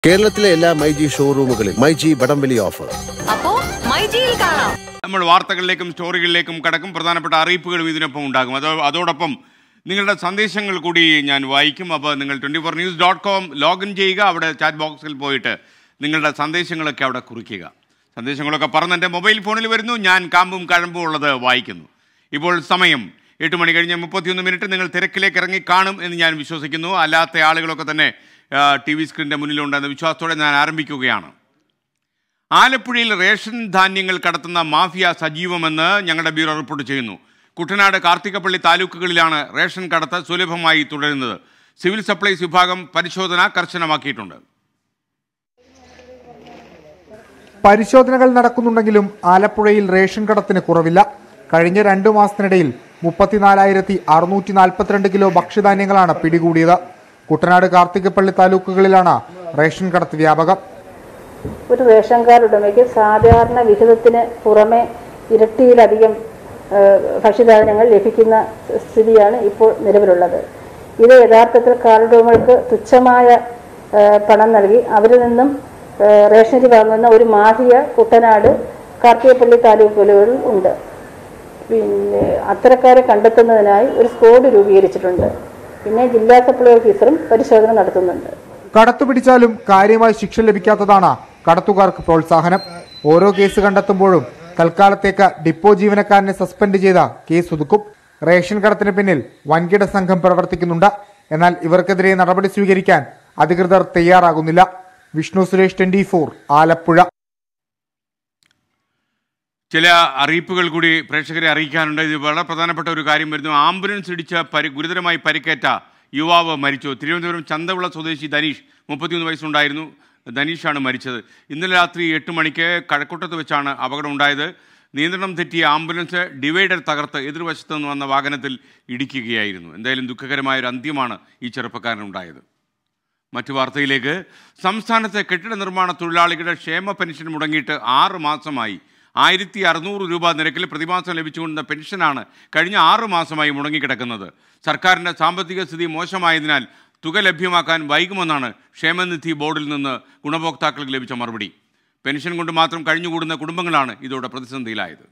കേരളത്തിലെ എല്ലാ മൈജി ഷോറൂമുകളിൽ മൈജി വടംവലി ഓഫർ അപ്പോ മൈജിയിൽ കാണാം നമ്മൾ വാർത്തകളിലേക്കും സ്റ്റോറികളിലേക്കും കടക്കും പ്രധാനപ്പെട്ട അറിയിപ്പുകളും ഇതിനൊപ്പം ഉണ്ടാകും അതോ അതോടൊപ്പം നിങ്ങളുടെ സന്ദേശങ്ങൾ കൂടി ഞാൻ വായിക്കും അപ്പോൾ നിങ്ങൾ twenty four news dot com login ചെയ്യുക അവിടെ ചാറ്റ് ബോക്സിൽ പോയിട്ട് നിങ്ങളുടെ സന്ദേശങ്ങളൊക്കെ അവിടെ കുറിക്കുക സന്ദേശങ്ങളൊക്കെ പറഞ്ഞ് എൻ്റെ മൊബൈൽ ഫോണിൽ വരുന്നു ഞാൻ കാമ്പും കഴമ്പും ഉള്ളത് വായിക്കുന്നു ഇപ്പോൾ സമയം എട്ട് മണി കഴിഞ്ഞ് മുപ്പത്തിയൊന്ന് മിനിറ്റ് നിങ്ങൾ തിരക്കിലേക്ക് ഇറങ്ങി കാണും എന്ന് ഞാൻ വിശ്വസിക്കുന്നു അല്ലാത്ത ആളുകളൊക്കെ തന്നെ ടി വി സ്ക്രീനിൻ്റെ മുന്നിലുണ്ടെന്ന വിശ്വാസത്തോടെ ഞാൻ ആരംഭിക്കുകയാണ് ആലപ്പുഴയിൽ റേഷൻ ധാന്യങ്ങൾ കടത്തുന്ന മാഫിയ സജീവമെന്ന് ഞങ്ങളുടെ ബ്യൂറോ റിപ്പോർട്ട് ചെയ്യുന്നു കുട്ടനാട് കാർത്തികപ്പള്ളി താലൂക്കുകളിലാണ് റേഷൻ കടത്ത് സുലഭമായി തുടരുന്നത് സിവിൽ സപ്ലൈസ് വിഭാഗം പരിശോധന കർശനമാക്കിയിട്ടുണ്ട് പരിശോധനകൾ നടക്കുന്നുണ്ടെങ്കിലും ആലപ്പുഴയിൽ റേഷൻ കടത്തിന് കുറവില്ല കഴിഞ്ഞ രണ്ടു മാസത്തിനിടയിൽ മുപ്പത്തിനാലായിരത്തി അറുന്നൂറ്റി നാൽപ്പത്തിരണ്ട് കിലോ ഭക്ഷ്യധാന്യങ്ങളാണ് പിടികൂടിയത് കുട്ടനാട് കാർത്തികപ്പള്ളി താലൂക്കുകളിലാണ് റേഷൻ കടത്ത് വ്യാപകം ഒരു റേഷൻ കാർഡ് ഉടമയ്ക്ക് സാധാരണ വിഹിതത്തിന് പുറമെ ഇരട്ടിയിലധികം ഏഹ്, ഭക്ഷ്യധാന്യങ്ങൾ ലഭിക്കുന്ന സ്ഥിതിയാണ് ഇപ്പോൾ നിലവിലുള്ളത് ഇത് യഥാർത്ഥത്തിൽ കാർഡ് ഉടമകൾക്ക് തുച്ഛമായ ഏഹ്, പണം നൽകി അവരിൽ നിന്നും ഏഹ്, റേഷനരി വാങ്ങുന്ന ഒരു മാഫിയ കുട്ടനാട് കാർത്തികപ്പള്ളി താലൂക്കുകളിൽ ഉണ്ട് പിന്നെ അത്തരക്കാരെ കണ്ടെത്തുന്നതിനായി ഒരു സ്ക്വാഡ് രൂപീകരിച്ചിട്ടുണ്ട് പിന്നെ ജില്ലാ സപ്ലൈ ഓഫീസറും പരിശോധന നടത്തുന്നുണ്ട് കടത്തു പിടിച്ചാലും കാര്യമായി ശിക്ഷ ലഭിക്കാത്തതാണ് കടത്തുകാർക്ക് പ്രോത്സാഹനം ഓരോ കേസ് കണ്ടെത്തുമ്പോഴും തൽക്കാലത്തേക്ക് ഡിപ്പോ ജീവനക്കാരനെ സസ്പെൻഡ് ചെയ്ത കേസ് ഒതുക്കും റേഷൻ കടത്തിന് പിന്നിൽ വൻകിട സംഘം പ്രവർത്തിക്കുന്നുണ്ട് എന്നാൽ ഇവർക്കെതിരെ നടപടി സ്വീകരിക്കാൻ അധികൃതർ തയ്യാറാകുന്നില്ല വിഷ്ണു സുരേഷ് ട്വന്റി ആലപ്പുഴ ചില അറിയിപ്പുകൾ കൂടി പ്രേക്ഷകരെ അറിയിക്കാനുണ്ട് ഇത് വളരെ പ്രധാനപ്പെട്ട ഒരു കാര്യം വരുന്നു ആംബുലൻസ് ഇടിച്ച് പരി ഗുരുതരമായി പരിക്കേറ്റ യുവാവ് മരിച്ചു തിരുവനന്തപുരം ചന്തവിള സ്വദേശി ധനീഷ് മുപ്പത്തിയൊന്ന് വയസ്സുണ്ടായിരുന്നു ധനീഷാണ് മരിച്ചത് ഇന്നലെ രാത്രി എട്ട് മണിക്ക് കഴക്കൂട്ടത്ത് വെച്ചാണ് അപകടം ഉണ്ടായത് നിയന്ത്രണം തെറ്റിയ ആംബുലൻസ് ഡിവൈഡർ തകർത്ത് എതിർവശത്ത് നിന്ന് വന്ന വാഹനത്തിൽ ഇടിക്കുകയായിരുന്നു എന്തായാലും ദുഃഖകരമായ ഒരു അന്ത്യമാണ് ഈ ചെറുപ്പക്കാരനുണ്ടായത് മറ്റു വാർത്തയിലേക്ക് സംസ്ഥാനത്തെ കെട്ടിട നിർമ്മാണ തൊഴിലാളികളുടെ ക്ഷേമ പെൻഷൻ മുടങ്ങിയിട്ട് ആറ് മാസമായി ആയിരത്തി അറുന്നൂറ് രൂപ നിരക്കിൽ പ്രതിമാസം ലഭിച്ചുകൊണ്ടിരുന്ന പെൻഷനാണ് കഴിഞ്ഞ ആറ് മാസമായി മുടങ്ങിക്കിടക്കുന്നത് സർക്കാരിൻ്റെ സാമ്പത്തിക സ്ഥിതി മോശമായതിനാൽ തുക ലഭ്യമാക്കാൻ വൈകുമെന്നാണ് ക്ഷേമനിധി ബോർഡിൽ നിന്ന് ഗുണഭോക്താക്കൾക്ക് ലഭിച്ച മറുപടി പെൻഷൻ കൊണ്ട് മാത്രം കഴിഞ്ഞുകൂടുന്ന കുടുംബങ്ങളാണ് ഇതോടെ പ്രതിസന്ധിയിലായത്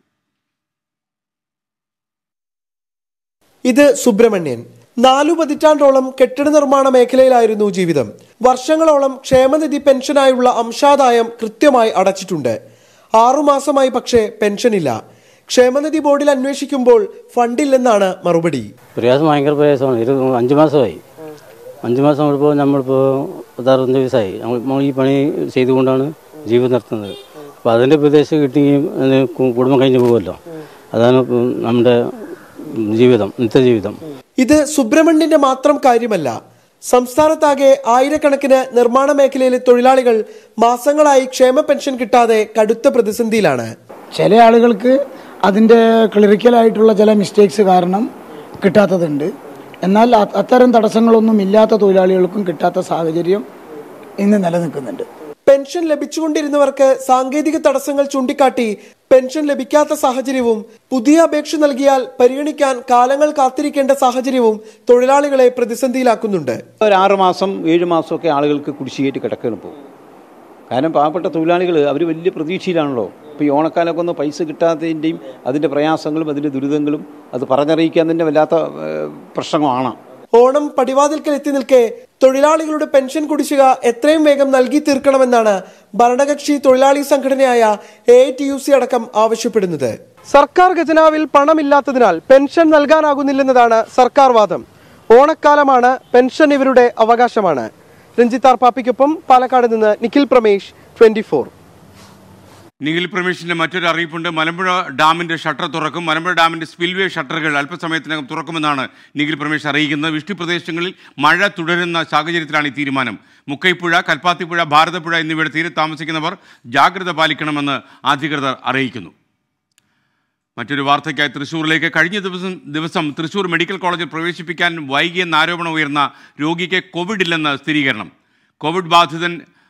ഇത് സുബ്രഹ്മണ്യൻ നാലു പതിറ്റാണ്ടോളം കെട്ടിട നിർമ്മാണ മേഖലയിലായിരുന്നു ജീവിതം വർഷങ്ങളോളം ക്ഷേമനിധി പെൻഷനായുള്ള അംശാദായം കൃത്യമായി അടച്ചിട്ടുണ്ട് ആറുമാസമായി പക്ഷേ പെൻഷനില്ല ക്ഷേമനിധി ബോർഡിൽ അന്വേഷിക്കുമ്പോൾ ഫണ്ടില്ലെന്നാണ് മറുപടി പ്രയാസം ഭയങ്കര പ്രയാസമാണ് ഇത് അഞ്ച് മാസമായി അഞ്ച് മാസം ഇപ്പോൾ നമ്മളിപ്പോൾ പത്താറുപത്തഞ്ച് ദിവസമായി നമ്മൾ നമ്മൾ ഈ പണി ചെയ്തുകൊണ്ടാണ് ജീവിതം നടത്തുന്നത് അപ്പോൾ അതിൻ്റെ പ്രദേശം കിട്ടുകയും അത് കു- കുടുംബം കഴിഞ്ഞു പോകുമല്ലോ അതാണ് ഇപ്പം നമ്മുടെ ജീവിതം നിത്യജീവിതം ഇത് സുബ്രഹ്മണ്യന്റെ മാത്രം കാര്യമല്ല സംസ്ഥാനത്താകെ ആയിരക്കണക്കിന് നിർമ്മാണ മേഖലയിലെ തൊഴിലാളികൾ മാസങ്ങളായി ക്ഷേമ പെൻഷൻ കിട്ടാതെ കടുത്ത പ്രതിസന്ധിയിലാണ് ചില ആളുകൾക്ക് അതിൻ്റെ ക്ലിറിക്കലായിട്ടുള്ള ചില മിസ്റ്റേക്സ് കാരണം കിട്ടാത്തതുണ്ട് എന്നാൽ അ- അത്തരം തടസ്സങ്ങളൊന്നും ഇല്ലാത്ത തൊഴിലാളികൾക്കും കിട്ടാത്ത സാഹചര്യം ഇന്ന് നിലനിൽക്കുന്നുണ്ട് പെൻഷൻ ലഭിച്ചുകൊണ്ടിരുന്നവർക്ക് സാങ്കേതിക തടസ്സങ്ങൾ ചൂണ്ടിക്കാട്ടി പെൻഷൻ ലഭിക്കാത്ത സാഹചര്യവും പുതിയ അപേക്ഷ നൽകിയാൽ പരിഗണിക്കാൻ കാലങ്ങൾ കാത്തിരിക്കേണ്ട സാഹചര്യവും തൊഴിലാളികളെ പ്രതിസന്ധിയിലാക്കുന്നുണ്ട് ഒരു ആറ് മാസം ഏഴ് മാസമൊക്കെ ആളുകൾക്ക് കുടിശ്ശികയായിട്ട് കിടക്കണം ഇപ്പോൾ കാരണം പാവപ്പെട്ട തൊഴിലാളികൾ അവർ വലിയ പ്രതീക്ഷയിലാണല്ലോ ഇപ്പോൾ ഈ ഓണക്കാലമൊക്കെ ഒന്ന് പൈസ കിട്ടാത്തതിൻ്റെയും അതിൻ്റെ പ്രയാസങ്ങളും അതിൻ്റെ ദുരിതങ്ങളും അത് പറഞ്ഞറിയിക്കാൻ തന്നെ വല്ലാത്ത ഏഹ്, പ്രശ്നമാണ് ഓണം പടിവാതിൽക്കൽ എത്തി നിൽക്കെ തൊഴിലാളികളുടെ പെൻഷൻ കുടിശ്ശിക എത്രയും വേഗം നൽകി തീർക്കണമെന്നാണ് ഭരണകക്ഷി തൊഴിലാളി സംഘടനയായ എ ടി യു സി അടക്കം ആവശ്യപ്പെടുന്നത് സർക്കാർ ഖജനാവിൽ പണമില്ലാത്തതിനാൽ പെൻഷൻ നൽകാനാകുന്നില്ലെന്നതാണ് സർക്കാർ വാദം ഓണക്കാലമാണ് പെൻഷൻ ഇവരുടെ അവകാശമാണ് രഞ്ജിത്താർ പാപ്പിക്കൊപ്പം പാലക്കാട് നിന്ന് നിഖിൽ പ്രമേഷ് ട്വന്റി നിഖിൽ പ്രമേഷിന്റെ മറ്റൊരു അറിയിപ്പുണ്ട് മലമ്പുഴ ഡാമിന്റെ ഷട്ടർ തുറക്കും മലമ്പുഴ ഡാമിന്റെ സ്പിൽവേ ഷട്ടറുകൾ അല്പസമയത്തിനകം തുറക്കുമെന്നാണ് നിഖിൽ പ്രമേഷ് അറിയിക്കുന്നത് വൃഷ്ടി പ്രദേശങ്ങളിൽ മഴ തുടരുന്ന സാഹചര്യത്തിലാണ് ഈ തീരുമാനം മുക്കൈപ്പുഴ കൽപ്പാത്തിപ്പുഴ ഭാരതപ്പുഴ എന്നിവയുടെ തീരെ താമസിക്കുന്നവർ ജാഗ്രത പാലിക്കണമെന്ന് അധികൃതർ അറിയിക്കുന്നു മറ്റൊരു വാർത്തയ്ക്കായി തൃശ്ശൂരിലേക്ക് കഴിഞ്ഞ ദിവസം ദിവസം തൃശ്ശൂർ മെഡിക്കൽ കോളേജിൽ പ്രവേശിപ്പിക്കാൻ വൈകിയെന്ന ആരോപണം ഉയർന്ന രോഗിക്ക് കോവിഡ് ഇല്ലെന്ന് സ്ഥിരീകരണം കോവിഡ് ബാധിതൻ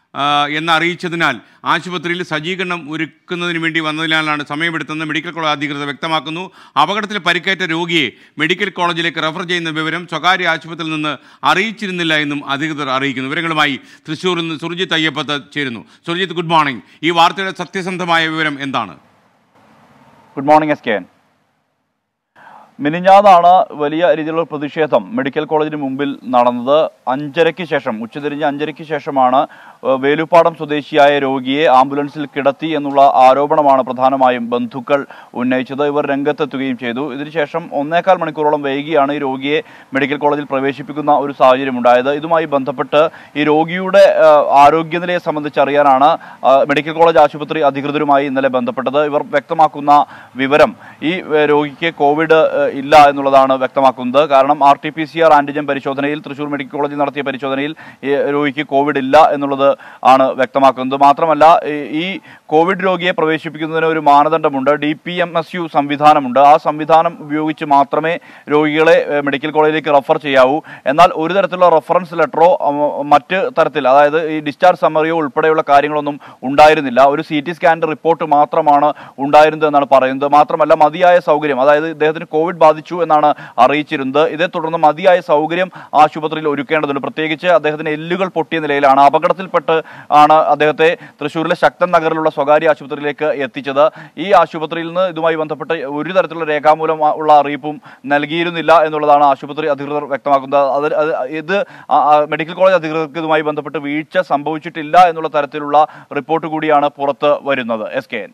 ആ, എന്ന് അറിയിച്ചതിനാൽ ആശുപത്രിയിൽ സജ്ജീകരണം ഒരുക്കുന്നതിന് വേണ്ടി വന്നതിനാലാണ് സമയമെടുത്തെന്ന് മെഡിക്കൽ കോളേജ് അധികൃതർ വ്യക്തമാക്കുന്നു അപകടത്തിൽ പരിക്കേറ്റ രോഗിയെ മെഡിക്കൽ കോളേജിലേക്ക് റെഫർ ചെയ്യുന്ന വിവരം സ്വകാര്യ ആശുപത്രിയിൽ നിന്ന് അറിയിച്ചിരുന്നില്ല എന്നും അധികൃതർ അറിയിക്കുന്നു വിവരങ്ങളുമായി തൃശ്ശൂരിൽ നിന്ന് സുർജിത്ത് അയ്യപ്പത്ത് ചേരുന്നു സുർജിത്ത് ഗുഡ് മോർണിംഗ് ഈ വാർത്തയുടെ സത്യസന്ധമായ വിവരം എന്താണ് good morning S K N മിനിഞ്ഞാന്നാണ് വലിയ രീതിയിലുള്ള പ്രതിഷേധം മെഡിക്കൽ കോളേജിന് മുമ്പിൽ നടന്നത് അഞ്ചരയ്ക്ക് ശേഷം ഉച്ചതിരിഞ്ഞ് അഞ്ചരയ്ക്ക് ശേഷമാണ് ഏഹ്, വേലുപ്പാടം സ്വദേശിയായ രോഗിയെ ആംബുലൻസിൽ കിടത്തി എന്നുള്ള ആരോപണമാണ് പ്രധാനമായും ബന്ധുക്കൾ ഉന്നയിച്ചത് ഇവർ രംഗത്തെത്തുകയും ചെയ്തു ഇതിനുശേഷം ഒന്നേകാൽ മണിക്കൂറോളം വൈകിയാണ് ഈ രോഗിയെ മെഡിക്കൽ കോളേജിൽ പ്രവേശിപ്പിക്കുന്ന ഒരു സാഹചര്യം ഉണ്ടായത് ഇതുമായി ബന്ധപ്പെട്ട് ഈ രോഗിയുടെ ഏഹ്, ആരോഗ്യനിലയെ സംബന്ധിച്ച് അറിയാനാണ് ആ, മെഡിക്കൽ കോളേജ് ആശുപത്രി അധികൃതരുമായി ഇന്നലെ ബന്ധപ്പെട്ടത് ഇവർ വ്യക്തമാക്കുന്ന വിവരം ഈ ഏഹ്, രോഗിക്ക് കോവിഡ് ഏഹ്, ഇല്ല എന്നുള്ളതാണ് വ്യക്തമാക്കുന്നത് കാരണം R T P C R antigen പരിശോധനയിൽ തൃശൂർ മെഡിക്കൽ കോളേജിൽ നടത്തിയ പരിശോധനയിൽ ഈ രോഗിക്ക് കോവിഡ് ഇല്ല എന്നുള്ളത് ആണ് വ്യക്തമാക്കുന്നത് മാത്രമല്ല ഈ- ഈ കോവിഡ് രോഗിയെ പ്രവേശിപ്പിക്കുന്നതിന് ഒരു മാനദണ്ഡമുണ്ട് D P M S U സംവിധാനമുണ്ട് ആ സംവിധാനം ഉപയോഗിച്ച് മാത്രമേ രോഗികളെ ഏഹ്, മെഡിക്കൽ കോളേജിലേക്ക് റെഫർ ചെയ്യാവൂ എന്നാൽ ഒരു തരത്തിലുള്ള റെഫറൻസ് ലെറ്ററോ അം, മറ്റ് തരത്തിൽ അതായത് ഈ ഡിസ്ചാർജ് സമ്മറിയോ ഉൾപ്പെടെയുള്ള കാര്യങ്ങളൊന്നും ഉണ്ടായിരുന്നില്ല ഒരു സി ടി സ്കാനിന്റെ റിപ്പോർട്ട് മാത്രമാണ് ഉണ്ടായിരുന്നത് എന്നാണ് പറയുന്നത് മാത്രമല്ല മതിയായ സൗകര്യം അതായത് ഇദ്ദേഹത്തിന് കോവിഡ് ബാധിച്ചു എന്നാണ് അറിയിച്ചിരുന്നത് ഇതേ തുടർന്ന് മതിയായ സൗകര്യം ആശുപത്രിയിൽ ഒരുക്കേണ്ടതുണ്ട് പ്രത്യേകിച്ച് അദ്ദേഹത്തിന് എല്ലുകൾ പൊട്ടിയ നിലയിലാണ് അപകടത്തിൽപ്പെട്ട് ആണ് അദ്ദേഹത്തെ തൃശ്ശൂരിലെ ശക്തൻ നഗറിലുള്ള സ്വകാര്യ ആശുപത്രിയിലേക്ക് എത്തിച്ചത് ഈ ആശുപത്രിയിൽ നിന്ന് ഇതുമായി ബന്ധപ്പെട്ട് ഒരു തരത്തിലുള്ള രേഖാമൂലം ആ- ഉള്ള അറിയിപ്പും നൽകിയിരുന്നില്ല എന്നുള്ളതാണ് ആശുപത്രി അധികൃതർ വ്യക്തമാക്കുന്നത് അത് അത് ഇത് ആ- ആ മെഡിക്കൽ കോളേജ് അധികൃതർക്ക് ഇതുമായി ബന്ധപ്പെട്ട് വീഴ്ച സംഭവിച്ചിട്ടില്ല എന്നുള്ള തരത്തിലുള്ള റിപ്പോർട്ട് കൂടിയാണ് പുറത്ത് വരുന്നത് S K N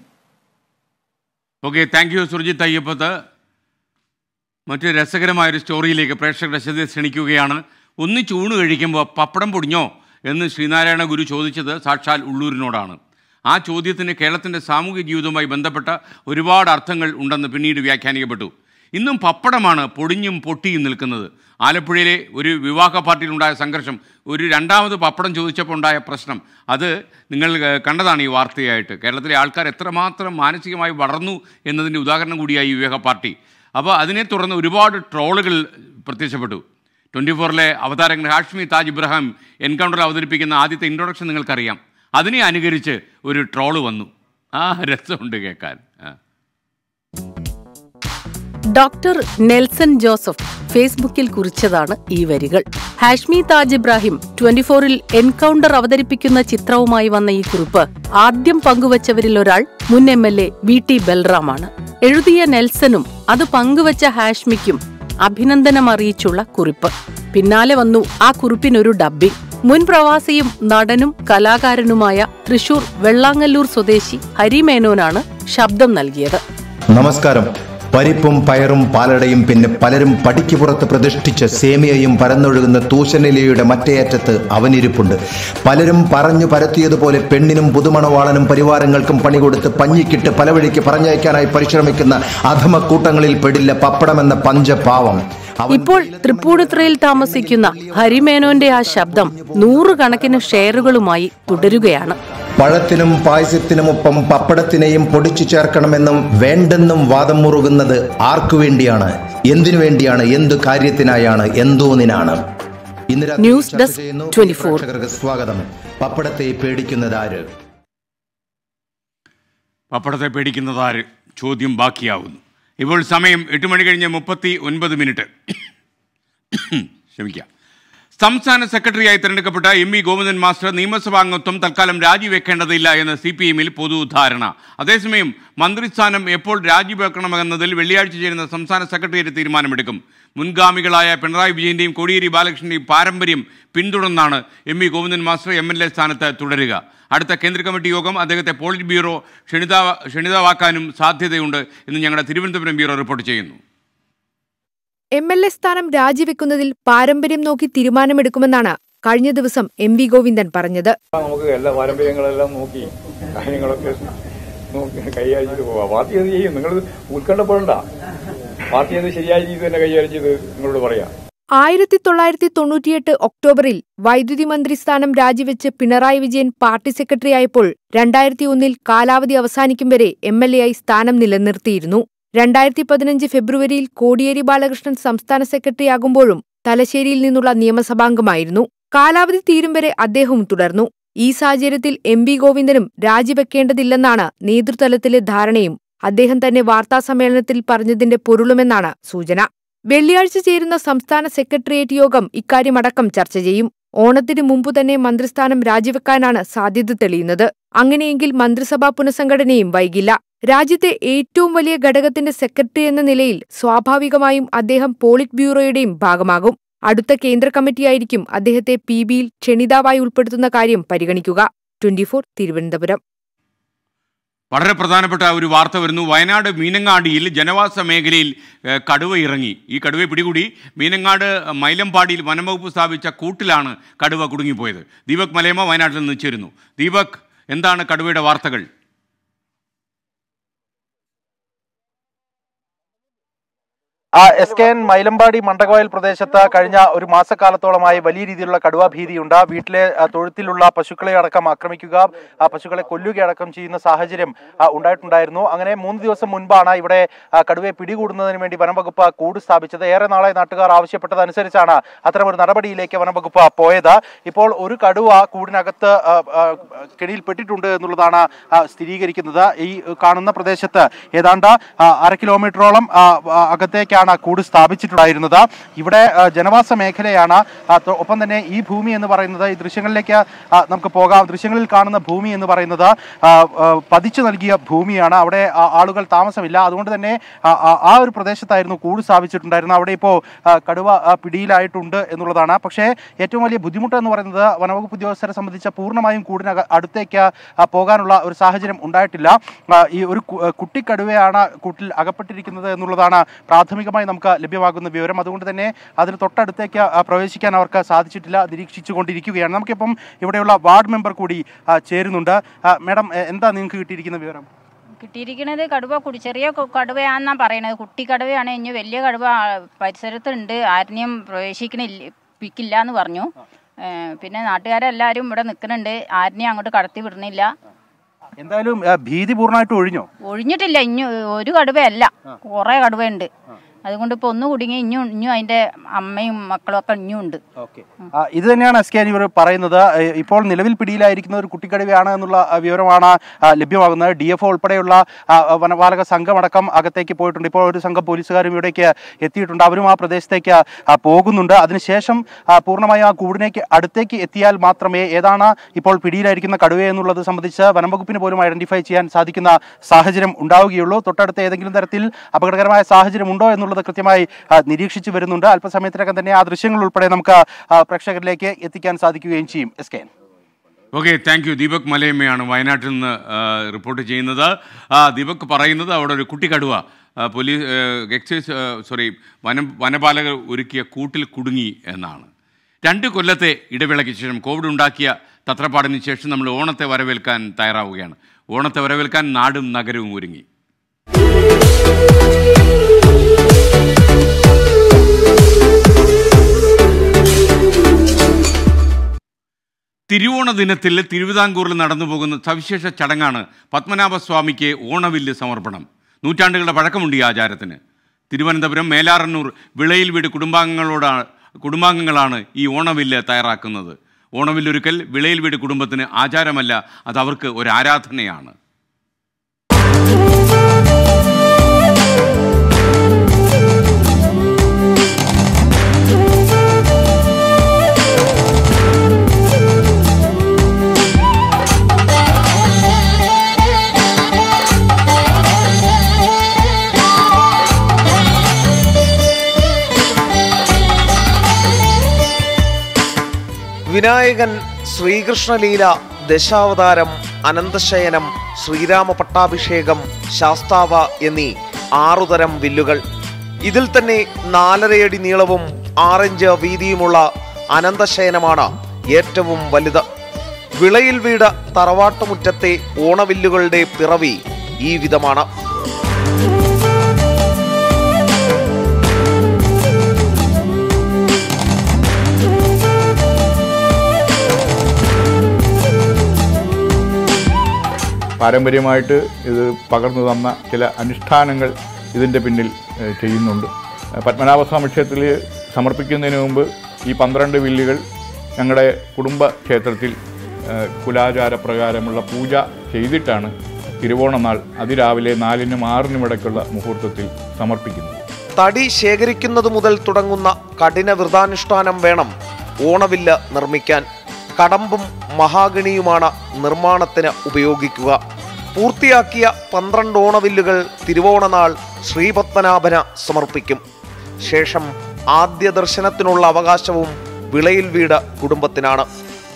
okay thank you Surjith Ayyappath മറ്റു രസകരമായൊരു സ്റ്റോറിയിലേക്ക് പ്രേക്ഷകരുടെ ശ്രദ്ധ ക്ഷണിക്കുകയാണ് ഒന്നിച്ച് ഊണ് കഴിക്കുമ്പോൾ പപ്പടം പൊടിഞ്ഞോ എന്ന് ശ്രീനാരായണ ഗുരു ചോദിച്ചത് സാക്ഷാൽ ഉള്ളൂരിനോടാണ് ആ ചോദ്യത്തിന് കേരളത്തിൻ്റെ സാമൂഹിക ജീവിതവുമായി ബന്ധപ്പെട്ട ഒരുപാട് അർത്ഥങ്ങൾ ഉണ്ടെന്ന് പിന്നീട് വ്യാഖ്യാനിക്കപ്പെട്ടു ഇന്നും പപ്പടമാണ് പൊടിഞ്ഞും പൊട്ടിയും നിൽക്കുന്നത് ആലപ്പുഴയിലെ ഒരു വിവാഹ പാർട്ടിയിലുണ്ടായ സംഘർഷം ഒരു രണ്ടാമത് പപ്പടം ചോദിച്ചപ്പോൾ ഉണ്ടായ പ്രശ്നം അത് നിങ്ങൾ ഏഹ്, കണ്ടതാണ് ഈ വാർത്തയായിട്ട് കേരളത്തിലെ ആൾക്കാർ എത്രമാത്രം മാനസികമായി വളർന്നു എന്നതിൻ്റെ ഉദാഹരണം കൂടിയായി ഈ വിവാഹ പാർട്ടി അപ്പോൾ അതിനെ തുടർന്ന് ഒരുപാട് ട്രോളുകൾ പ്രത്യക്ഷപ്പെട്ടു ട്വൻറ്റി ഫോറിലെ അവതാരകൻ ഹാഷ്മി താജ് ഇബ്രാഹിം എൻകൗണ്ടറിൽ അവതരിപ്പിക്കുന്ന ആദ്യത്തെ ഇൻട്രൊഡക്ഷൻ നിങ്ങൾക്കറിയാം അതിനെ അനുകരിച്ച് ഒരു ട്രോള് വന്നു ആ രസമുണ്ട് കേൾക്കാൻ ആ ഡോക്ടർ നെൽസൺ ജോസഫ് ഫേസ്ബുക്കിൽ കുറിച്ചതാണ് ഈ വരികൾ ഹാഷ്മി താജ് ഇബ്രാഹിം ട്വന്റി ഫോറിൽ എൻകൗണ്ടർ അവതരിപ്പിക്കുന്ന ചിത്രവുമായി വന്ന ഈ കുറിപ്പ് ആദ്യം പങ്കുവച്ചവരിൽ ഒരാൾ മുൻ M L A V T ബൽറാമാണ് എഴുതിയ നെൽസനും അത് പങ്കുവച്ച ഹാഷ്മിക്കും അഭിനന്ദനം അറിയിച്ചുള്ള കുറിപ്പ് പിന്നാലെ വന്നു ആ കുറിപ്പിനൊരു ഡബ്ബിംഗ് മുൻ പ്രവാസിയും നടനും കലാകാരനുമായ തൃശൂർ വെള്ളാങ്ങല്ലൂർ സ്വദേശി ഹരിമേനോനാണ് ശബ്ദം നൽകിയത് നമസ്കാരം പരിപ്പും പയറും പാലടയും പിന്നെ പലരും പടിക്ക് പുറത്ത് പ്രതിഷ്ഠിച്ച സേമിയയും പരന്നൊഴുകുന്ന തൂശനിലയുടെ മറ്റേയറ്റത്ത് അവനിരിപ്പുണ്ട് പലരും പറഞ്ഞു പരത്തിയതുപോലെ പെണ്ണിനും പുതുമണവാളനും പരിവാരങ്ങൾക്കും പണി കൊടുത്ത് പഞ്ഞിക്കിട്ട് പല വഴിക്ക് പറഞ്ഞയക്കാനായി പരിശ്രമിക്കുന്ന അധമ കൂട്ടങ്ങളിൽ പെടില്ല പപ്പടമെന്ന പഞ്ചപാവം ഇപ്പോൾ തൃപ്പൂണിത്തുറയിൽ താമസിക്കുന്ന ഹരിമേനോന്റെ ആ ശബ്ദം നൂറുകണക്കിന് ഷെയറുകളുമായി തുടരുകയാണ് പഴത്തിനും പായസത്തിനുമൊപ്പം പപ്പടത്തിനെയും പൊടിച്ചു ചേർക്കണമെന്നും വേണ്ടെന്നും വാദം മുറുകുന്നത് ആർക്കു വേണ്ടിയാണ് എന്തിനു വേണ്ടിയാണ് എന്തു കാര്യത്തിനായാണ് എന്തോന്നിനാണ് ഇന്ന് രാത്രി ന്യൂസ് ചർച്ച ഡെസ്ക് ചെയ്യുന്നു. 24. പ്രേക്ഷകർക്ക് സ്വാഗതം പപ്പടത്തെ പേടിക്കുന്നത് ആര് പപ്പടത്തെ പേടിക്കുന്നതാര് ചോദ്യം ബാക്കിയാവുന്നു ഇപ്പോൾ സമയം എട്ട് മണി കഴിഞ്ഞ് മുപ്പത്തി ഒൻപത് മിനിറ്റ് ക്ഷമിക്കാം സംസ്ഥാന സെക്രട്ടറിയായി തിരഞ്ഞെടുക്കപ്പെട്ട എം വി ഗോവിന്ദൻ മാസ്റ്റർ നിയമസഭാംഗത്വം തൽക്കാലം രാജിവെക്കേണ്ടതില്ല എന്ന് സി പി എമ്മിൽ പൊതുധാരണ അതേസമയം മന്ത്രിസ്ഥാനം എപ്പോൾ രാജിവെക്കണമെന്നതിൽ വെള്ളിയാഴ്ച ചേരുന്ന സംസ്ഥാന സെക്രട്ടേറിയറ്റ് തീരുമാനമെടുക്കും മുൻഗാമികളായ പിണറായി വിജയന്റെയും കോടിയേരി ബാലകൃഷ്ണന്റെയും പാരമ്പര്യം പിന്തുടർന്നാണ് M V Govindan master M L A സ്ഥാനത്ത് തുടരുക അടുത്ത കേന്ദ്ര കമ്മിറ്റി യോഗം അദ്ദേഹത്തെ പോളിറ്റ് ബ്യൂറോ ക്ഷണിത ക്ഷണിതവാക്കാനും സാധ്യതയുണ്ട് എന്ന് ഞങ്ങളുടെ തിരുവനന്തപുരം ബ്യൂറോ റിപ്പോർട്ട് ചെയ്യുന്നു എം എൽ എ സ്ഥാനം രാജിവെക്കുന്നതിൽ പാരമ്പര്യം നോക്കി തീരുമാനമെടുക്കുമെന്നാണ് കഴിഞ്ഞ ദിവസം എം വി ഗോവിന്ദൻ പറഞ്ഞത് നമുക്ക് എല്ലാ പാരമ്പര്യങ്ങളെല്ലാം നോക്കി കാര്യങ്ങളൊക്കെ നോക്കി കൈകാര്യം ചെയ്ത് പോവാം പാർട്ടി അത് ചെയ്യും നിങ്ങൾ ഉത്കണ്ഠപ്പെടണ്ട പാർട്ടി അത് ശരിയായ രീതിയിൽ തന്നെ കൈകാര്യം ചെയ്ത് നിങ്ങളോട് പറയാം ആയിരത്തി തൊള്ളായിരത്തി തൊണ്ണൂറ്റിയെട്ട് ഒക്ടോബറിൽ വൈദ്യുതി മന്ത്രി സ്ഥാനം രാജിവെച്ച് പിണറായി വിജയൻ പാർട്ടി സെക്രട്ടറിയായപ്പോൾ രണ്ടായിരത്തി ഒന്നിൽ കാലാവധി അവസാനിക്കും വരെ എം എൽ എ ആയി സ്ഥാനം നിലനിർത്തിയിരുന്നു രണ്ടായിരത്തി പതിനഞ്ച് ഫെബ്രുവരിയിൽ കോടിയേരി ബാലകൃഷ്ണൻ സംസ്ഥാന സെക്രട്ടറിയാകുമ്പോഴും തലശ്ശേരിയിൽ നിന്നുള്ള നിയമസഭാംഗമായിരുന്നു കാലാവധി തീരും വരെ അദ്ദേഹവും തുടർന്നു ഈ സാഹചര്യത്തിൽ എം വി ഗോവിന്ദനും രാജിവെക്കേണ്ടതില്ലെന്നാണ് നേതൃതലത്തിലെ ധാരണയും അദ്ദേഹം തന്നെ വാർത്താസമ്മേളനത്തിൽ പറഞ്ഞതിന്റെ പൊരുളുമെന്നാണ് സൂചന വെള്ളിയാഴ്ച ചേരുന്ന സംസ്ഥാന സെക്രട്ടേറിയറ്റ് യോഗം ഇക്കാര്യമടക്കം ചർച്ച ചെയ്യും ഓണത്തിന് മുമ്പു തന്നെ മന്ത്രിസ്ഥാനം രാജിവെക്കാനാണ് സാധ്യത തെളിയുന്നത് അങ്ങനെയെങ്കിൽ മന്ത്രിസഭാ പുനഃസംഘടനയും വൈകില്ല രാജ്യത്തെ ഏറ്റവും വലിയ ഘടകത്തിന്റെ സെക്രട്ടറി എന്ന നിലയിൽ സ്വാഭാവികമായും അദ്ദേഹം പോളിറ്റ് ബ്യൂറോയുടെയും ഭാഗമാകും അടുത്ത കേന്ദ്ര കമ്മിറ്റിയായിരിക്കും അദ്ദേഹത്തെ പി ബിയിൽ ക്ഷണിതാവായി ഉൾപ്പെടുത്തുന്ന കാര്യം പരിഗണിക്കുക ട്വന്റിഫോർ തിരുവനന്തപുരം വളരെ പ്രധാനപ്പെട്ട ഒരു വാർത്ത വരുന്നു വയനാട് മീനങ്ങാടിയിൽ ജനവാസ മേഖലയിൽ ഏഹ്, കടുവ ഇറങ്ങി ഈ കടുവയെ പിടികൂടി മീനങ്ങാട് മൈലമ്പാടിയിൽ വനംവകുപ്പ് സ്ഥാപിച്ച കൂട്ടിലാണ് കടുവ കുടുങ്ങിപ്പോയത് ദീപക് മലയമ്മ വയനാട്ടിൽ നിന്ന് ചേരുന്നു ദീപക് എന്താണ് കടുവയുടെ വാർത്തകൾ ആ S K N Mylambadi Mandakoyal പ്രദേശത്ത് കഴിഞ്ഞ ഒരു മാസക്കാലത്തോളമായി വലിയ രീതിയിലുള്ള കടുവാ ഭീതിയുണ്ട് വീട്ടിലെ ആ, തൊഴുത്തിലുള്ള പശുക്കളെ അടക്കം ആക്രമിക്കുക ആ പശുക്കളെ കൊല്ലുകയടക്കം ചെയ്യുന്ന സാഹചര്യം ആ, ഉണ്ടായിട്ടുണ്ടായിരുന്നു അങ്ങനെ മൂന്ന് ദിവസം മുൻപാണ് ഇവിടെ ആ, കടുവയെ പിടികൂടുന്നതിന് വേണ്ടി വനംവകുപ്പ് കൂട് സ്ഥാപിച്ചത് ഏറെ നാളെ നാട്ടുകാർ ആവശ്യപ്പെട്ടതനുസരിച്ചാണ് അത്തരമൊരു നടപടിയിലേക്ക് വനംവകുപ്പ് പോയത് ഇപ്പോൾ ഒരു കടുവ കൂടിനകത്ത് ആ, ആ, കെണിയിൽപ്പെട്ടിട്ടുണ്ട് എന്നുള്ളതാണ് ആ, സ്ഥിരീകരിക്കുന്നത് ഈ കാണുന്ന പ്രദേശത്ത് ഏതാണ്ട് ആ, അര കിലോമീറ്ററോളം ആ, ആ, അകത്തേക്കാണ് കൂട് സ്ഥാപിച്ചിട്ടുണ്ടായിരുന്നത് ഇവിടെ ആ, ജനവാസ മേഖലയാണ് ആ, തൊ- ഒപ്പം തന്നെ ഈ ഭൂമി എന്ന് പറയുന്നത് ഈ ദൃശ്യങ്ങളിലേക്ക് ആ, നമുക്ക് പോകാം ദൃശ്യങ്ങളിൽ കാണുന്ന ഭൂമി എന്ന് പറയുന്നത് ആ, ആ, പതിച്ചു നൽകിയ ഭൂമിയാണ് അവിടെ ആ, ആളുകൾ താമസമില്ല അതുകൊണ്ട് തന്നെ ആ, ആ, ആ ഒരു പ്രദേശത്തായിരുന്നു കൂട് സ്ഥാപിച്ചിട്ടുണ്ടായിരുന്നത് അവിടെ ഇപ്പോൾ ആ, കടുവ ആ, പിടിയിലായിട്ടുണ്ട് എന്നുള്ളതാണ് പക്ഷേ ഏറ്റവും വലിയ ബുദ്ധിമുട്ട് എന്ന് പറയുന്നത് വനവകുപ്പ് ഉദ്യോഗസ്ഥരെ സംബന്ധിച്ച പൂർണ്ണമായും കൂടിനക അടുത്തേക്ക് ആ, പോകാനുള്ള ഒരു സാഹചര്യം ഉണ്ടായിട്ടില്ല ആ, ഈ ഒരു കു- കുട്ടിക്കടുവയാണ് കൂട്ടിൽ അകപ്പെട്ടിരിക്കുന്നത് എന്നുള്ളതാണ് പ്രാഥമികമായി നമുക്ക് ലഭ്യമാകുന്ന വിവരം അതുകൊണ്ട് തന്നെ അതിന് തൊട്ടടുത്തേക്ക് ആ, പ്രവേശിക്കാൻ അവർക്ക് സാധിച്ചിട്ടില്ല നിരീക്ഷിച്ചു കൊണ്ടിരിക്കുകയാണ് നമുക്കിപ്പം ഇവിടെയുള്ള വാർഡ് മെമ്പർ കൂടി ആ, ചേരുന്നുണ്ട് ആ, മാഡം എ- എന്താ നിങ്ങൾക്ക് കിട്ടിയിരിക്കുന്ന വിവരം കിട്ടിയിരിക്കുന്നത് കടുവ കുടി ചെറിയ കു- കടുവയാണെന്നാ പറയണത് കുട്ടി കടുവയാണ് ഇനി വലിയ കടുവ ആ, പരിസരത്തുണ്ട് ആരെയും പ്രവേശിക്കണില്ല പിക്കില്ല എന്ന് പറഞ്ഞു ഏ, പിന്നെ നാട്ടുകാരെല്ലാവരും ഇവിടെ നിൽക്കുന്നുണ്ട് ആരെയും അങ്ങോട്ട് കടത്തി വിടുന്നില്ല എന്തായാലും ആ, ഭീതി പൂർണ്ണമായിട്ട് ഒഴിഞ്ഞോ ഒഴിഞ്ഞിട്ടില്ല ഇഞ്ഞു ഒരു കടുവയല്ല കുറേ കടുവയുണ്ട് അതുകൊണ്ട് ഇപ്പോൾ ഒന്ന് കുടുങ്ങി ഇഞ്ഞും ഇഞ്ഞും അതിൻ്റെ അമ്മയും മക്കളും ഒക്കെ ഇഞ്ഞും ഉണ്ട് ആ, ഇത് തന്നെയാണ് എസ് കെ ഇവർ പറയുന്നത് ഏ, ഇപ്പോൾ നിലവിൽ പിടിയിലായിരിക്കുന്ന ഒരു കുട്ടിക്കടുവയാണ് എന്നുള്ള ആ, വിവരമാണ് ആ, ലഭ്യമാകുന്നത് ഡി എഫ് ഉൾപ്പെടെയുള്ള ആ, വനപാലക സംഘമടക്കം അകത്തേക്ക് പോയിട്ടുണ്ട് ഇപ്പോൾ ഒരു സംഘം പോലീസുകാരും ഇവിടേക്ക് എത്തിയിട്ടുണ്ട് അവരും ആ പ്രദേശത്തേക്ക് ആ, പോകുന്നുണ്ട് അതിനുശേഷം ആ, പൂർണ്ണമായും ആ കൂടിനേക്ക് അടുത്തേക്ക് എത്തിയാൽ മാത്രമേ ഏതാണ് ഇപ്പോൾ പിടിയിലായിരിക്കുന്ന കടുവ എന്നുള്ളത് സംബന്ധിച്ച് വനംവകുപ്പിന് പോലും ഐഡന്റിഫൈ ചെയ്യാൻ സാധിക്കുന്ന സാഹചര്യം ഉണ്ടാവുകയുള്ളൂ തൊട്ടടുത്ത് ഏതെങ്കിലും തരത്തിൽ അപകടകരമായ സാഹചര്യം ഉണ്ടോ എന്നുള്ളത് കൃത്യമായി ആ, നിരീക്ഷിച്ചു വരുന്നുണ്ട് അല്പസമയത്തിനകം തന്നെ ആ ദൃശ്യങ്ങൾ ഉൾപ്പെടെ നമുക്ക് ആ, പ്രേക്ഷകരിലേക്ക് എത്തിക്കാൻ സാധിക്കുകയും ചെയ്യും S K okay thank you Deepak മലയമ്മയാണ് വയനാട്ടിൽ നിന്ന് ആ, റിപ്പോർട്ട് ചെയ്യുന്നത് ആ, ദീപക് പറയുന്നത് അവിടെ ഒരു കുട്ടിക്കടുവ ആ, പോലീസ് ആ, എക്സൈസ് ആ, സോറി വനം വനപാലകർ ഒരുക്കിയ കൂട്ടിൽ കുടുങ്ങി എന്നാണ് രണ്ട് കൊല്ലത്തെ ഇടവേളയ്ക്ക് ശേഷം കോവിഡ് ഉണ്ടാക്കിയ തത്രപ്പാടിന് ശേഷം നമ്മൾ ഓണത്തെ വരവേൽക്കാൻ തയ്യാറാവുകയാണ് ഓണത്തെ വരവേൽക്കാൻ നാടും നഗരവും ഒരുങ്ങി തിരുവോണ ദിനത്തിൽ തിരുവിതാംകൂറിൽ നടന്നു പോകുന്ന സവിശേഷ ചടങ്ങാണ് പത്മനാഭസ്വാമിക്ക് ഓണവില്ല് സമർപ്പണം നൂറ്റാണ്ടുകളുടെ പഴക്കമുണ്ട് ഈ ആചാരത്തിന് തിരുവനന്തപുരം മേലാറന്നൂർ വിളയിൽ വീട് കുടുംബാംഗങ്ങളോടാണ് കുടുംബാംഗങ്ങളാണ് ഈ ഓണവില്ല് തയ്യാറാക്കുന്നത് ഓണവില്ലൊരുക്കൽ വിളയിൽ വീട് കുടുംബത്തിന് ആചാരമല്ല അത് അവർക്ക് ഒരു ആരാധനയാണ് വിനായകൻ ശ്രീകൃഷ്ണലീല ദശാവതാരം അനന്തശയനം ശ്രീരാമ പട്ടാഭിഷേകം ശാസ്താവ എന്നീ ആറുതരം വില്ലുകൾ ഇതിൽ തന്നെ നാലരയടി നീളവും ആറിഞ്ച് വീതിയുമുള്ള അനന്തശയനമാണ് ഏറ്റവും വലുത് വിളയിൽ വീട് തറവാട്ടുമുറ്റത്തെ ഓണവില്ലുകളുടെ പിറവി ഈ വിധമാണ് പാരമ്പര്യമായിട്ട് ഇത് പകർന്നു തന്ന ചില അനുഷ്ഠാനങ്ങൾ ഇതിൻ്റെ പിന്നിൽ ഏഹ്, ചെയ്യുന്നുണ്ട് ഏഹ്, പത്മനാഭസ്വാമി ക്ഷേത്രത്തിൽ സമർപ്പിക്കുന്നതിന് മുമ്പ് ഈ പന്ത്രണ്ട് വില്ലുകൾ ഞങ്ങളുടെ കുടുംബ ക്ഷേത്രത്തിൽ ഏഹ്, കുലാചാരപ്രകാരമുള്ള പൂജ ചെയ്തിട്ടാണ് തിരുവോണനാൾ അതിരാവിലെ നാലിനും ആറിനും ഇടയ്ക്കുള്ള മുഹൂർത്തത്തിൽ സമർപ്പിക്കുന്നത് തടി ശേഖരിക്കുന്നത് മുതൽ തുടങ്ങുന്ന കഠിന വ്രതാനുഷ്ഠാനം വേണം ഓണവില്ല് നിർമ്മിക്കാൻ കടമ്പും മഹാഗണിയുമാണ് നിർമ്മാണത്തിന് ഉപയോഗിക്കുക പൂർത്തിയാക്കിയ പന്ത്രണ്ട് ഓണവില്ലുകൾ തിരുവോണനാൾ ശ്രീപത്മനാഭന് സമർപ്പിക്കും ശേഷം ആദ്യ ദർശനത്തിനുള്ള അവകാശവും വിളയിൽ വീട് കുടുംബത്തിനാണ്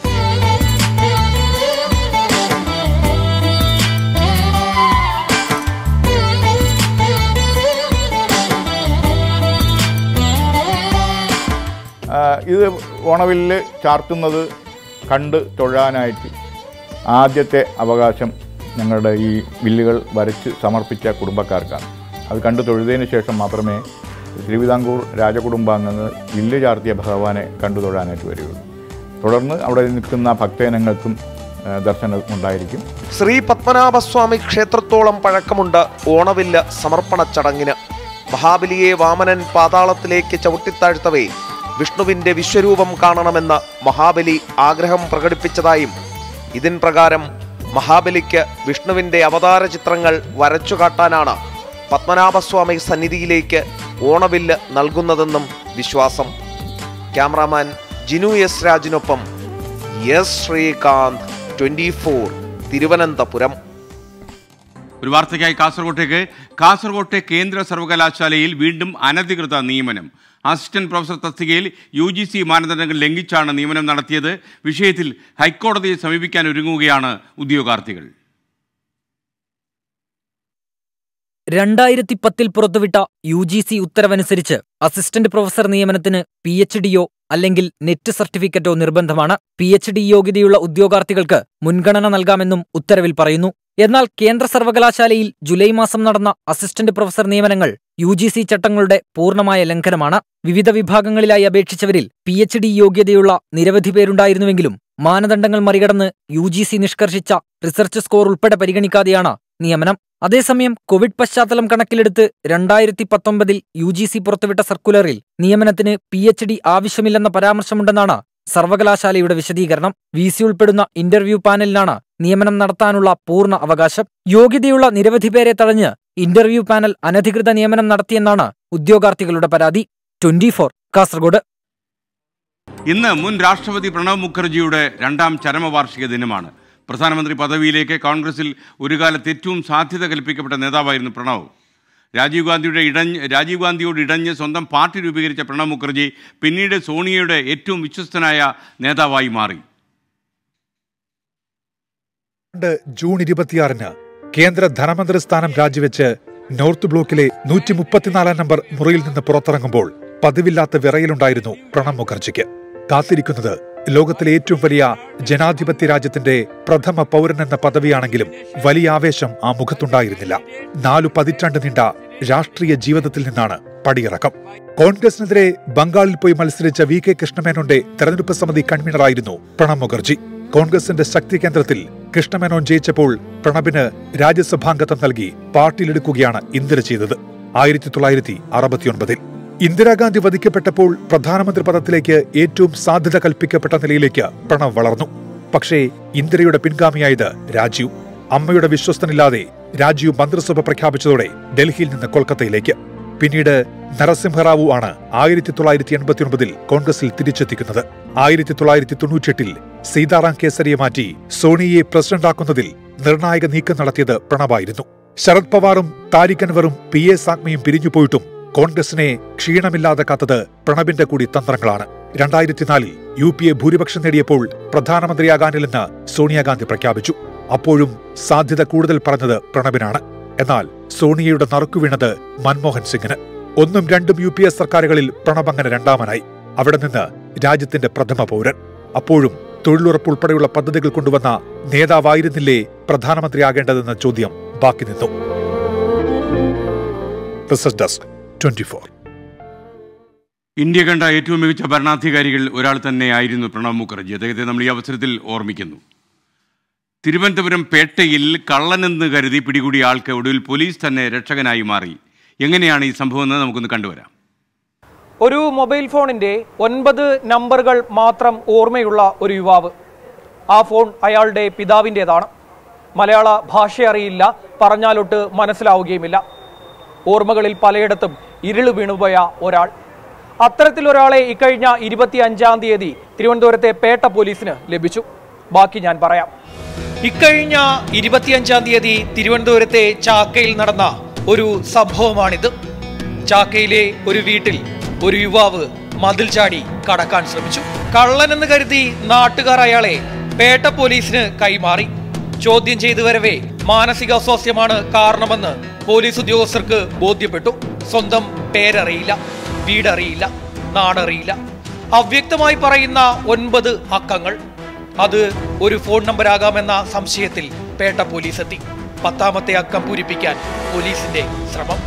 ആ, ഇത് ഓണവില്ല് ചാർത്തുന്നത് കണ്ട് തൊഴാനായിട്ട് ആദ്യത്തെ അവകാശം ഞങ്ങളുടെ ഈ വില്ലുകൾ വരച്ച് സമർപ്പിച്ച കുടുംബക്കാർക്കാണ് അത് കണ്ടു തൊഴുതതിന് ശേഷം മാത്രമേ തിരുവിതാംകൂർ രാജകുടുംബാംഗങ്ങൾ വില്ല് ചാർത്തിയ ഭഗവാനെ കണ്ടു തൊഴാനായിട്ട് വരികയുള്ളൂ തുടർന്ന് അവിടെ നിൽക്കുന്ന ഭക്തജനങ്ങൾക്കും ആ, ദർശനം ഉണ്ടായിരിക്കും ശ്രീ പത്മനാഭസ്വാമി ക്ഷേത്രത്തോളം പഴക്കമുണ്ട് ഓണവില്ല് സമർപ്പണ ചടങ്ങിന് മഹാബലിയെ വാമനൻ പാതാളത്തിലേക്ക് ചവിട്ടിത്താഴ്ത്തവേ വിഷ്ണുവിന്റെ വിശ്വരൂപം കാണണമെന്ന് മഹാബലി ആഗ്രഹം പ്രകടിപ്പിച്ചതായും ഇതിൻ പ്രകാരം മഹാബലിക്ക് വിഷ്ണുവിന്റെ അവതാര ചിത്രങ്ങൾ വരച്ചു കാട്ടാനാണ് പത്മനാഭസ്വാമി സന്നിധിയിലേക്ക് ഓണവില്ല് നൽകുന്നതെന്നും വിശ്വാസം ക്യാമറാമാൻ ജിനു എസ് രാജിനൊപ്പം S Sreekanth twenty four Thiruvananthapuram ഒരു വാർത്തയ്ക്കായി കാസർകോട്ടേക്ക് കാസർകോട്ടെ കേന്ദ്ര സർവകലാശാലയിൽ വീണ്ടും അനധികൃത നിയമനം അസിസ്റ്റന്റ് പ്രൊഫസർ തസ്തികയിൽ യു ജി സി മാനദണ്ഡങ്ങൾ ലംഘിച്ചാണ് നിയമനം നടത്തിയത് വിഷയത്തിൽ ഹൈക്കോടതിയെ സമീപിക്കാൻ ഒരുങ്ങുകയാണ് ഉദ്യോഗാർത്ഥികൾ രണ്ടായിരത്തി പത്തിൽ പുറത്തുവിട്ട യു ജി സി ഉത്തരവനുസരിച്ച് അസിസ്റ്റന്റ് പ്രൊഫസർ നിയമനത്തിന് പി എച്ച് ഡിയോ അല്ലെങ്കിൽ നെറ്റ് സർട്ടിഫിക്കറ്റോ നിർബന്ധമാണ് പി എച്ച് ഡി യോഗ്യതയുള്ള ഉദ്യോഗാർത്ഥികൾക്ക് മുൻഗണന നൽകാമെന്നും ഉത്തരവിൽ പറയുന്നു എന്നാൽ കേന്ദ്ര സർവകലാശാലയിൽ ജൂലൈ മാസം നടന്ന അസിസ്റ്റന്റ് പ്രൊഫസർ നിയമനങ്ങൾ യു ജി സി ചട്ടങ്ങളുടെ പൂർണ്ണമായ ലംഘനമാണ് വിവിധ വിഭാഗങ്ങളിലായി അപേക്ഷിച്ചവരിൽ പി എച്ച് ഡി യോഗ്യതയുള്ള നിരവധി പേരുണ്ടായിരുന്നുവെങ്കിലും മാനദണ്ഡങ്ങൾ മറികടന്ന് യു ജി സി നിഷ്കർഷിച്ച റിസർച്ച് സ്കോർ ഉൾപ്പെടെ പരിഗണിക്കാതെയാണ് നിയമനം അതേസമയം കോവിഡ് പശ്ചാത്തലം കണക്കിലെടുത്ത് രണ്ടായിരത്തി പത്തൊമ്പതിൽ യു ജി സി പുറത്തുവിട്ട സർക്കുലറിൽ നിയമനത്തിന് പി എച്ച് ഡി ആവശ്യമില്ലെന്ന പരാമർശമുണ്ടെന്നാണ് സർവകലാശാലയുടെ വിശദീകരണം വി സി ഉൾപ്പെടുന്ന ഇന്റർവ്യൂ പാനലിനാണ് നിയമനം നടത്താനുള്ള പൂർണ്ണ അവകാശം യോഗ്യതയുള്ള നിരവധി പേരെ തടഞ്ഞ് ഇന്റർവ്യൂ പാനൽ അനധികൃത നിയമനം നടത്തിയെന്നാണ് ഉദ്യോഗാർത്ഥികളുടെ പരാതി ട്വന്റി കാസർഗോഡ് ഇന്ന് മുൻ രാഷ്ട്രപതി പ്രണബ് മുഖർജിയുടെ രണ്ടാം ചരമവാർഷിക ദിനമാണ് പ്രധാനമന്ത്രി പദവിയിലേക്ക് കോൺഗ്രസിൽ ഒരു കാലത്ത് ഏറ്റവും സാധ്യത കൽപ്പിക്കപ്പെട്ട നേതാവായിരുന്നു പ്രണവ് രാജീവ് ഗാന്ധിയുടെ ഇടഞ്ഞ് രാജീവ് ഗാന്ധിയോട് ഇടഞ്ഞ് സ്വന്തം പാർട്ടി രൂപീകരിച്ച പ്രണബ് മുഖർജി പിന്നീട് സോണിയയുടെ ഏറ്റവും വിശ്വസ്തനായ നേതാവായി മാറി രണ്ട് ജൂൺ ഇരുപത്തിയാറിന് കേന്ദ്ര ധനമന്ത്രി സ്ഥാനം രാജിവെച്ച് നോർത്ത് ബ്ലോക്കിലെ നൂറ്റി മുപ്പത്തിനാലാം നമ്പർ മുറിയിൽ നിന്ന് പുറത്തിറങ്ങുമ്പോൾ പതിവില്ലാത്ത വിറയിലുണ്ടായിരുന്നു പ്രണബ് മുഖർജിക്ക് കാത്തിരിക്കുന്നത് ലോകത്തിലെ ഏറ്റവും വലിയ ജനാധിപത്യ രാജ്യത്തിന്റെ പ്രഥമ പൗരൻ എന്ന പദവിയാണെങ്കിലും വലിയ ആവേശം ആ മുഖത്തുണ്ടായിരുന്നില്ല നാലു പതിറ്റാണ്ട് നീണ്ട രാഷ്ട്രീയ ജീവിതത്തിൽ നിന്നാണ് പടിയിറക്കം കോൺഗ്രസിനെതിരെ ബംഗാളിൽ പോയി മത്സരിച്ച വി കെ കൃഷ്ണമേനോന്റെ തെരഞ്ഞെടുപ്പ് സമിതി കൺവീനറായിരുന്നു പ്രണബ് മുഖർജി കോൺഗ്രസിന്റെ ശക്തി കേന്ദ്രത്തിൽ കൃഷ്ണമേനോൻ ജയിച്ചപ്പോൾ പ്രണബിന് രാജ്യസഭാംഗത്വം നൽകി പാർട്ടിയിലെടുക്കുകയാണ് ഇന്ദിര ചെയ്തത് ആയിരത്തി തൊള്ളായിരത്തി അറുപത്തിയൊൻപതിൽ ഇന്ദിരാഗാന്ധി വധിക്കപ്പെട്ടപ്പോൾ പ്രധാനമന്ത്രി പദത്തിലേക്ക് ഏറ്റവും സാധ്യത കൽപ്പിക്കപ്പെട്ട നിലയിലേക്ക് പ്രണവ് വളർന്നു പക്ഷേ ഇന്ദിരയുടെ പിൻഗാമിയായത് രാജീവ് അമ്മയുടെ വിശ്വസ്തനില്ലാതെ രാജീവ് മന്ത്രിസഭ പ്രഖ്യാപിച്ചതോടെ ഡൽഹിയിൽ നിന്ന് കൊൽക്കത്തയിലേക്ക് പിന്നീട് നരസിംഹറാവു ആണ് ആയിരത്തി തൊള്ളായിരത്തി എൺപത്തിയൊൻപതിൽ കോൺഗ്രസിൽ തിരിച്ചെത്തിക്കുന്നത് ആയിരത്തി തൊള്ളായിരത്തി തൊണ്ണൂറ്റിയെട്ടിൽ സീതാറാം കേസരിയെ മാറ്റി സോണിയെ പ്രസിഡന്റാക്കുന്നതിൽ നിർണായക നീക്കം നടത്തിയത് പ്രണബായിരുന്നു ശരത് പവാറും താരിഖ് അൻവറും പി എ സാഗ്മയും പിരിഞ്ഞുപോയിട്ടും കോൺഗ്രസിനെ ക്ഷീണമില്ലാതെ കാത്തത് പ്രണബിന്റെ കൂടി തന്ത്രങ്ങളാണ് രണ്ടായിരത്തി നാലിൽ യു പി എ ഭൂരിപക്ഷം നേടിയപ്പോൾ പ്രധാനമന്ത്രിയാകാനില്ലെന്ന് സോണിയാഗാന്ധി പ്രഖ്യാപിച്ചു അപ്പോഴും സാധ്യത കൂടുതൽ പറഞ്ഞത് പ്രണബിനാണ് എന്നാൽ സോണിയയുടെ നറുക്കുവീണത് മൻമോഹൻ സിംഗിന് ഒന്നും രണ്ടും യു പി എസ് സർക്കാരുകളിൽ പ്രണബ് അങ്ങനെ രണ്ടാമനായി അവിടെ നിന്ന് രാജ്യത്തിന്റെ പ്രഥമ പൗരൻ അപ്പോഴും തൊഴിലുറപ്പ് ഉൾപ്പെടെയുള്ള പദ്ധതികൾ കൊണ്ടുവന്ന നേതാവായിരുന്നില്ലേ പ്രധാനമന്ത്രിയാകേണ്ടതെന്ന ചോദ്യം ബാക്കി നിന്നു research desk twenty four India കണ്ട ഏറ്റവും മികച്ച ഭരണാധികാരികൾ ഒരാൾ തന്നെയായിരുന്നു പ്രണബ് മുഖർജി അദ്ദേഹത്തെ നമ്മൾ ഈ അവസരത്തിൽ ഓർമ്മിക്കുന്നു തിരുവനന്തപുരം പേട്ടയിൽ കള്ളനെന്ന് കരുതി പിടികൂടിയ ആൾക്ക് ഒടുവിൽ പോലീസ് തന്നെ രക്ഷകനായി മാറി എങ്ങനെയാണ് ഈ സംഭവം എന്ന് നമുക്കൊന്ന് കണ്ടുവരാം ഒരു മൊബൈൽ ഫോണിന്റെ ഒൻപത് നമ്പറുകൾ മാത്രം ഓർമ്മയുള്ള ഒരു യുവാവ് ആ ഫോൺ അയാളുടെ പിതാവിൻ്റേതാണ് മലയാള ഭാഷ അറിയില്ല പറഞ്ഞാലൊട്ട് മനസ്സിലാവുകയുമില്ല ഓർമ്മകളിൽ പലയിടത്തും ഇരുള് വീണുപോയ ഒരാൾ അത്തരത്തിലൊരാളെ ഇക്കഴിഞ്ഞ ഇരുപത്തി അഞ്ചാം തീയതി തിരുവനന്തപുരത്തെ പേട്ട പോലീസിന് ലഭിച്ചു ബാക്കി ഞാൻ പറയാം ഇക്കഴിഞ്ഞ ഇരുപത്തിയഞ്ചാം തീയതി തിരുവനന്തപുരത്തെ ചാക്കയിൽ നടന്ന ഒരു സംഭവമാണിത് ചാക്കയിലെ ഒരു വീട്ടിൽ ഒരു യുവാവ് മതിൽ ചാടി കടക്കാൻ ശ്രമിച്ചു കള്ളനെന്ന് കരുതി നാട്ടുകാർ അയാളെ പേട്ട പോലീസിന് കൈമാറി ചോദ്യം ചെയ്തു വരവേ മാനസിക അസ്വാസ്ഥ്യമാണ് കാരണമെന്ന് പോലീസ് ഉദ്യോഗസ്ഥർക്ക് ബോധ്യപ്പെട്ടു സ്വന്തം പേരറിയില്ല വീടറിയില്ല നാടറിയില്ല അവ്യക്തമായി പറയുന്ന ഒൻപത് അക്കങ്ങൾ അത് ഒരു ഫോൺ നമ്പരാകാമെന്ന സംശയത്തിൽ പേട്ട പോലീസ് എത്തി പത്താമത്തെ അക്കം പൂരിപ്പിക്കാൻ പോലീസിന്റെ ശ്രമം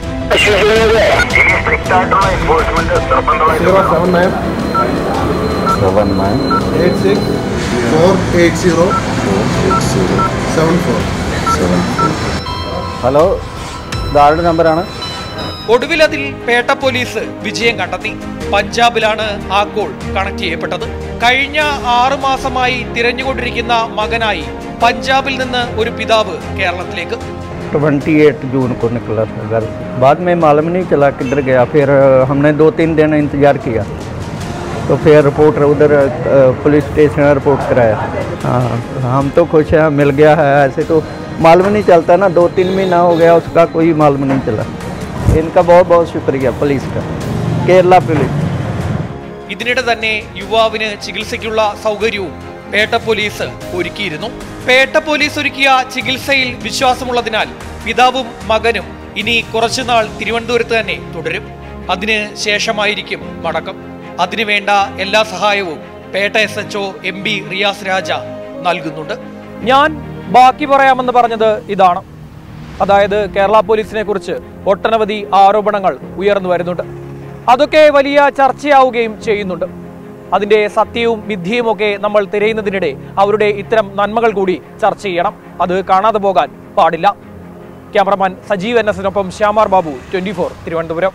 ഹലോ ഇതാരുടെ നമ്പറാണ് ഒടുവിൽ അതിൽ പേട്ട പോലീസ് വിജയം കണ്ടെത്തി പഞ്ചാബിലാണ് ആ കോൾ കണക്ട് ചെയ്യപ്പെട്ടത് കഴിഞ്ഞ ആറു മാസമായി തിരഞ്ഞുകൊണ്ടിരിക്കുന്ന മകനായി പഞ്ചാബിൽ നിന്ന് ഒരു പിതാവ് കേരളത്തിലേക്ക് ट्वेंटी एट जून को निकला था घर से बाद में मालूम नहीं चला किधर गया फिर अ, हमने दो तीन दिन इंतज़ार किया तो फिर रिपोर्ट उधर अ, पुलिस स्टेशन रिपोर्ट कराया हाँ हम तो खुश हैं मिल गया है ऐसे तो मालूम नहीं चलता ना दो तीन महीना हो गया उसका कोई मालूम नहीं चला इनका बहुत बहुत शुक्रिया पुलिस का केरला पुलिस ഇതിനിടെ തന്നെ യുവാവിന് ചികിത്സയ്ക്കുള്ള സൗകര്യവും പേട്ട പോലീസ് ഒരുക്കിയിരുന്നു പേട്ട പോലീസ് ഒരുക്കിയ ചികിത്സയിൽ വിശ്വാസമുള്ളതിനാൽ പിതാവും മകനും ഇനി കുറച്ചുനാൾ തിരുവനന്തപുരത്ത് തന്നെ തുടരും അതിന് ശേഷമായിരിക്കും മടക്കം അതിനുവേണ്ട എല്ലാ സഹായവും Pettah S H O M B Riyas Raja നൽകുന്നുണ്ട് ഞാൻ ബാക്കി പറയാമെന്ന് പറഞ്ഞത് ഇതാണ് അതായത് കേരള പോലീസിനെ കുറിച്ച് ഒട്ടനവധി ആരോപണങ്ങൾ ഉയർന്നു വരുന്നുണ്ട് അതൊക്കെ വലിയ ചർച്ചയാവുകയും ചെയ്യുന്നുണ്ട് അതിന്റെ സത്യവും വിദ്യയും ഒക്കെ നമ്മൾ തിരയുന്നതിനിടെ അവരുടെ ഇത്തരം നന്മകൾ കൂടി ചർച്ച ചെയ്യണം അത് കാണാതെ പോകാൻ പാടില്ല ക്യാമറമാൻ സജീവ് എൻ എസിനൊപ്പം ശ്യാമാർ ബാബു ട്വന്റി തിരുവനന്തപുരം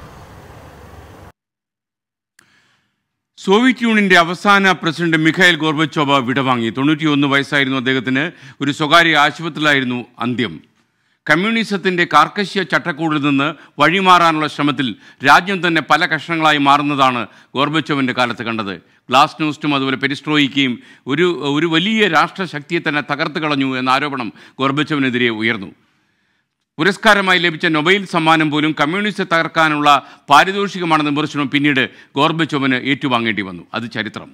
സോവിയറ്റ് യൂണിയന്റെ അവസാന പ്രസിഡന്റ് മിഖായിൽ ഗോർബച്ചോവ വിടവാങ്ങി തൊണ്ണൂറ്റിയൊന്ന് വയസ്സായിരുന്നു അദ്ദേഹത്തിന് ഒരു സ്വകാര്യ ആശുപത്രിയിലായിരുന്നു അന്ത്യം കമ്മ്യൂണിസത്തിന്റെ കാർക്കശ്യ ചട്ടക്കൂടിൽ നിന്ന് വഴിമാറാനുള്ള ശ്രമത്തിൽ രാജ്യം തന്നെ പല കഷ്ണങ്ങളായി മാറുന്നതാണ് ഗോർബച്ചോവിൻ്റെ കാലത്ത് കണ്ടത് ഗ്ലാസ് ന്യൂസ്റ്റും അതുപോലെ പെരിസ്ട്രോയിക്കയും ഒരു ഒരു വലിയ രാഷ്ട്രശക്തിയെ തന്നെ തകർത്ത് കളഞ്ഞു എന്ന ആരോപണം ഗോർബച്ചോവിനെതിരെ ഉയർന്നു പുരസ്കാരമായി ലഭിച്ച നൊബൈൽ സമ്മാനം പോലും കമ്മ്യൂണിസ്റ്റ് തകർക്കാനുള്ള പാരിതോഷികമാണെന്ന വിമർശനം പിന്നീട് ഗോർബച്ചോവിന് ഏറ്റുവാങ്ങേണ്ടി വന്നു അത് ചരിത്രം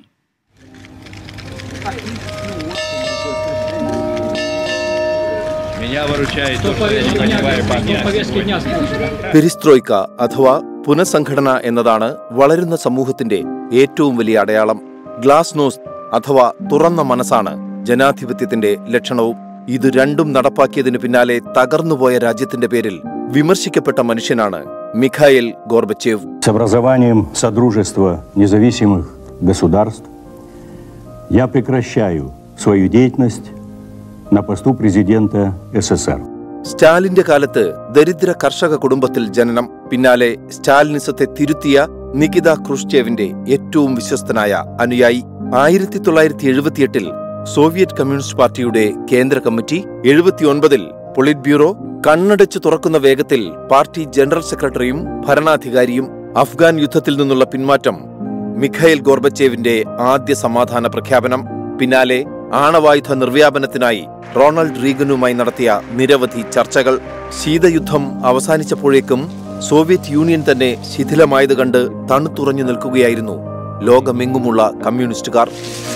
Меня выручает то, что я не понимаю по-английски. പെരിസ്ട്രോയ്ക്ക അഥവാ പുനഃസംഘടന എന്നതാണ് വളരുന്ന സമൂഹത്തിന്റെ ഏറ്റവും വലിയ അടയാളം ഗ്ലാസ് നോസ് അഥവാ തുറന്ന മനസ്സാണ് ജനാധിപത്യത്തിന്റെ ലക്ഷണവും ഇത് രണ്ടും നടപ്പാക്കിയതിനു പിന്നാലെ തകർന്നുപോയ രാജ്യത്തിന്റെ പേരിൽ വിമർശിക്കപ്പെട്ട മനുഷ്യനാണ് മിഖായേൽ ഗോർബച്ചേവ് С образованием Содружества независимых государств я прекращаю свою деятельность на посту президента СССР. സ്റ്റാലിന്റെ കാലത്ത് ദരിദ്ര കർഷക കുടുംബത്തിൽ ജനനം പിന്നാലെ സ്റ്റാലിനിസത്തെ തിരുത്തിയ നികിത ക്രൂഷ്ചേവിന്റെ ഏറ്റവും വിശ്വസ്തനായ അനുയായി ആയിരത്തി തൊള്ളായിരത്തി എഴുപത്തിയെട്ടിൽ സോവിയറ്റ് കമ്മ്യൂണിസ്റ്റ് പാർട്ടിയുടെ കേന്ദ്ര കമ്മിറ്റി എഴുപത്തിയൊൻപതിൽ പൊളിറ്റ് ബ്യൂറോ കണ്ണടച്ചു തുറക്കുന്ന വേഗത്തിൽ പാർട്ടി ജനറൽ സെക്രട്ടറിയും ഭരണാധികാരിയും അഫ്ഗാൻ യുദ്ധത്തിൽ നിന്നുള്ള പിന്മാറ്റം മിഖായിൽ ഗോർബച്ചേവിന്റെ ആദ്യ സമാധാന പ്രഖ്യാപനം പിന്നാലെ ആണവായുധ നിർവ്യാപനത്തിനായി റൊണാൾഡ് റീഗനുമായി നടത്തിയ നിരവധി ചർച്ചകൾ ശീതയുദ്ധം അവസാനിച്ചപ്പോഴേക്കും സോവിയറ്റ് യൂണിയൻ തന്നെ ശിഥിലമായത് കണ്ട് തണുത്തുറഞ്ഞു നിൽക്കുകയായിരുന്നു ലോകമെങ്ങുമുള്ള കമ്മ്യൂണിസ്റ്റുകാർ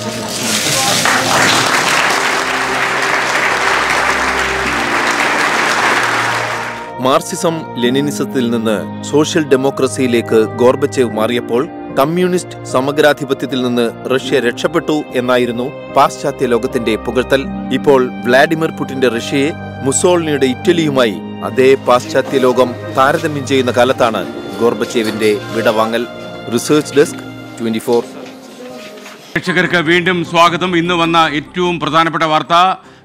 മാർക്സിസം ലെനിനിസത്തിൽ നിന്ന് സോഷ്യൽ ഡെമോക്രസിയിലേക്ക് ഗോർബച്ചേവ് മാറിയപ്പോൾ കമ്മ്യൂണിസ്റ്റ് സമഗ്രാധിപത്യത്തിൽ നിന്ന് റഷ്യ രക്ഷപ്പെട്ടു എന്നായിരുന്നു പാശ്ചാത്യ ലോകത്തിന്റെ പുകഴ്ത്തൽ ഇപ്പോൾ വ്ളാഡിമിർ പുടിന്റെ റഷ്യയെ മുസോളിനിയുടെ ഇറ്റലിയുമായി അതേ പാശ്ചാത്യ ലോകം താരതമ്യം ചെയ്യുന്ന കാലത്താണ് ഗോർബച്ചേവിന്റെ വിടവാങ്ങൽ റിസർച്ച് ഡെസ്ക് ട്വന്റി പ്രേക്ഷകർക്ക് വീണ്ടും സ്വാഗതം ഇന്ന് വന്ന ഏറ്റവും പ്രധാനപ്പെട്ട വാർത്ത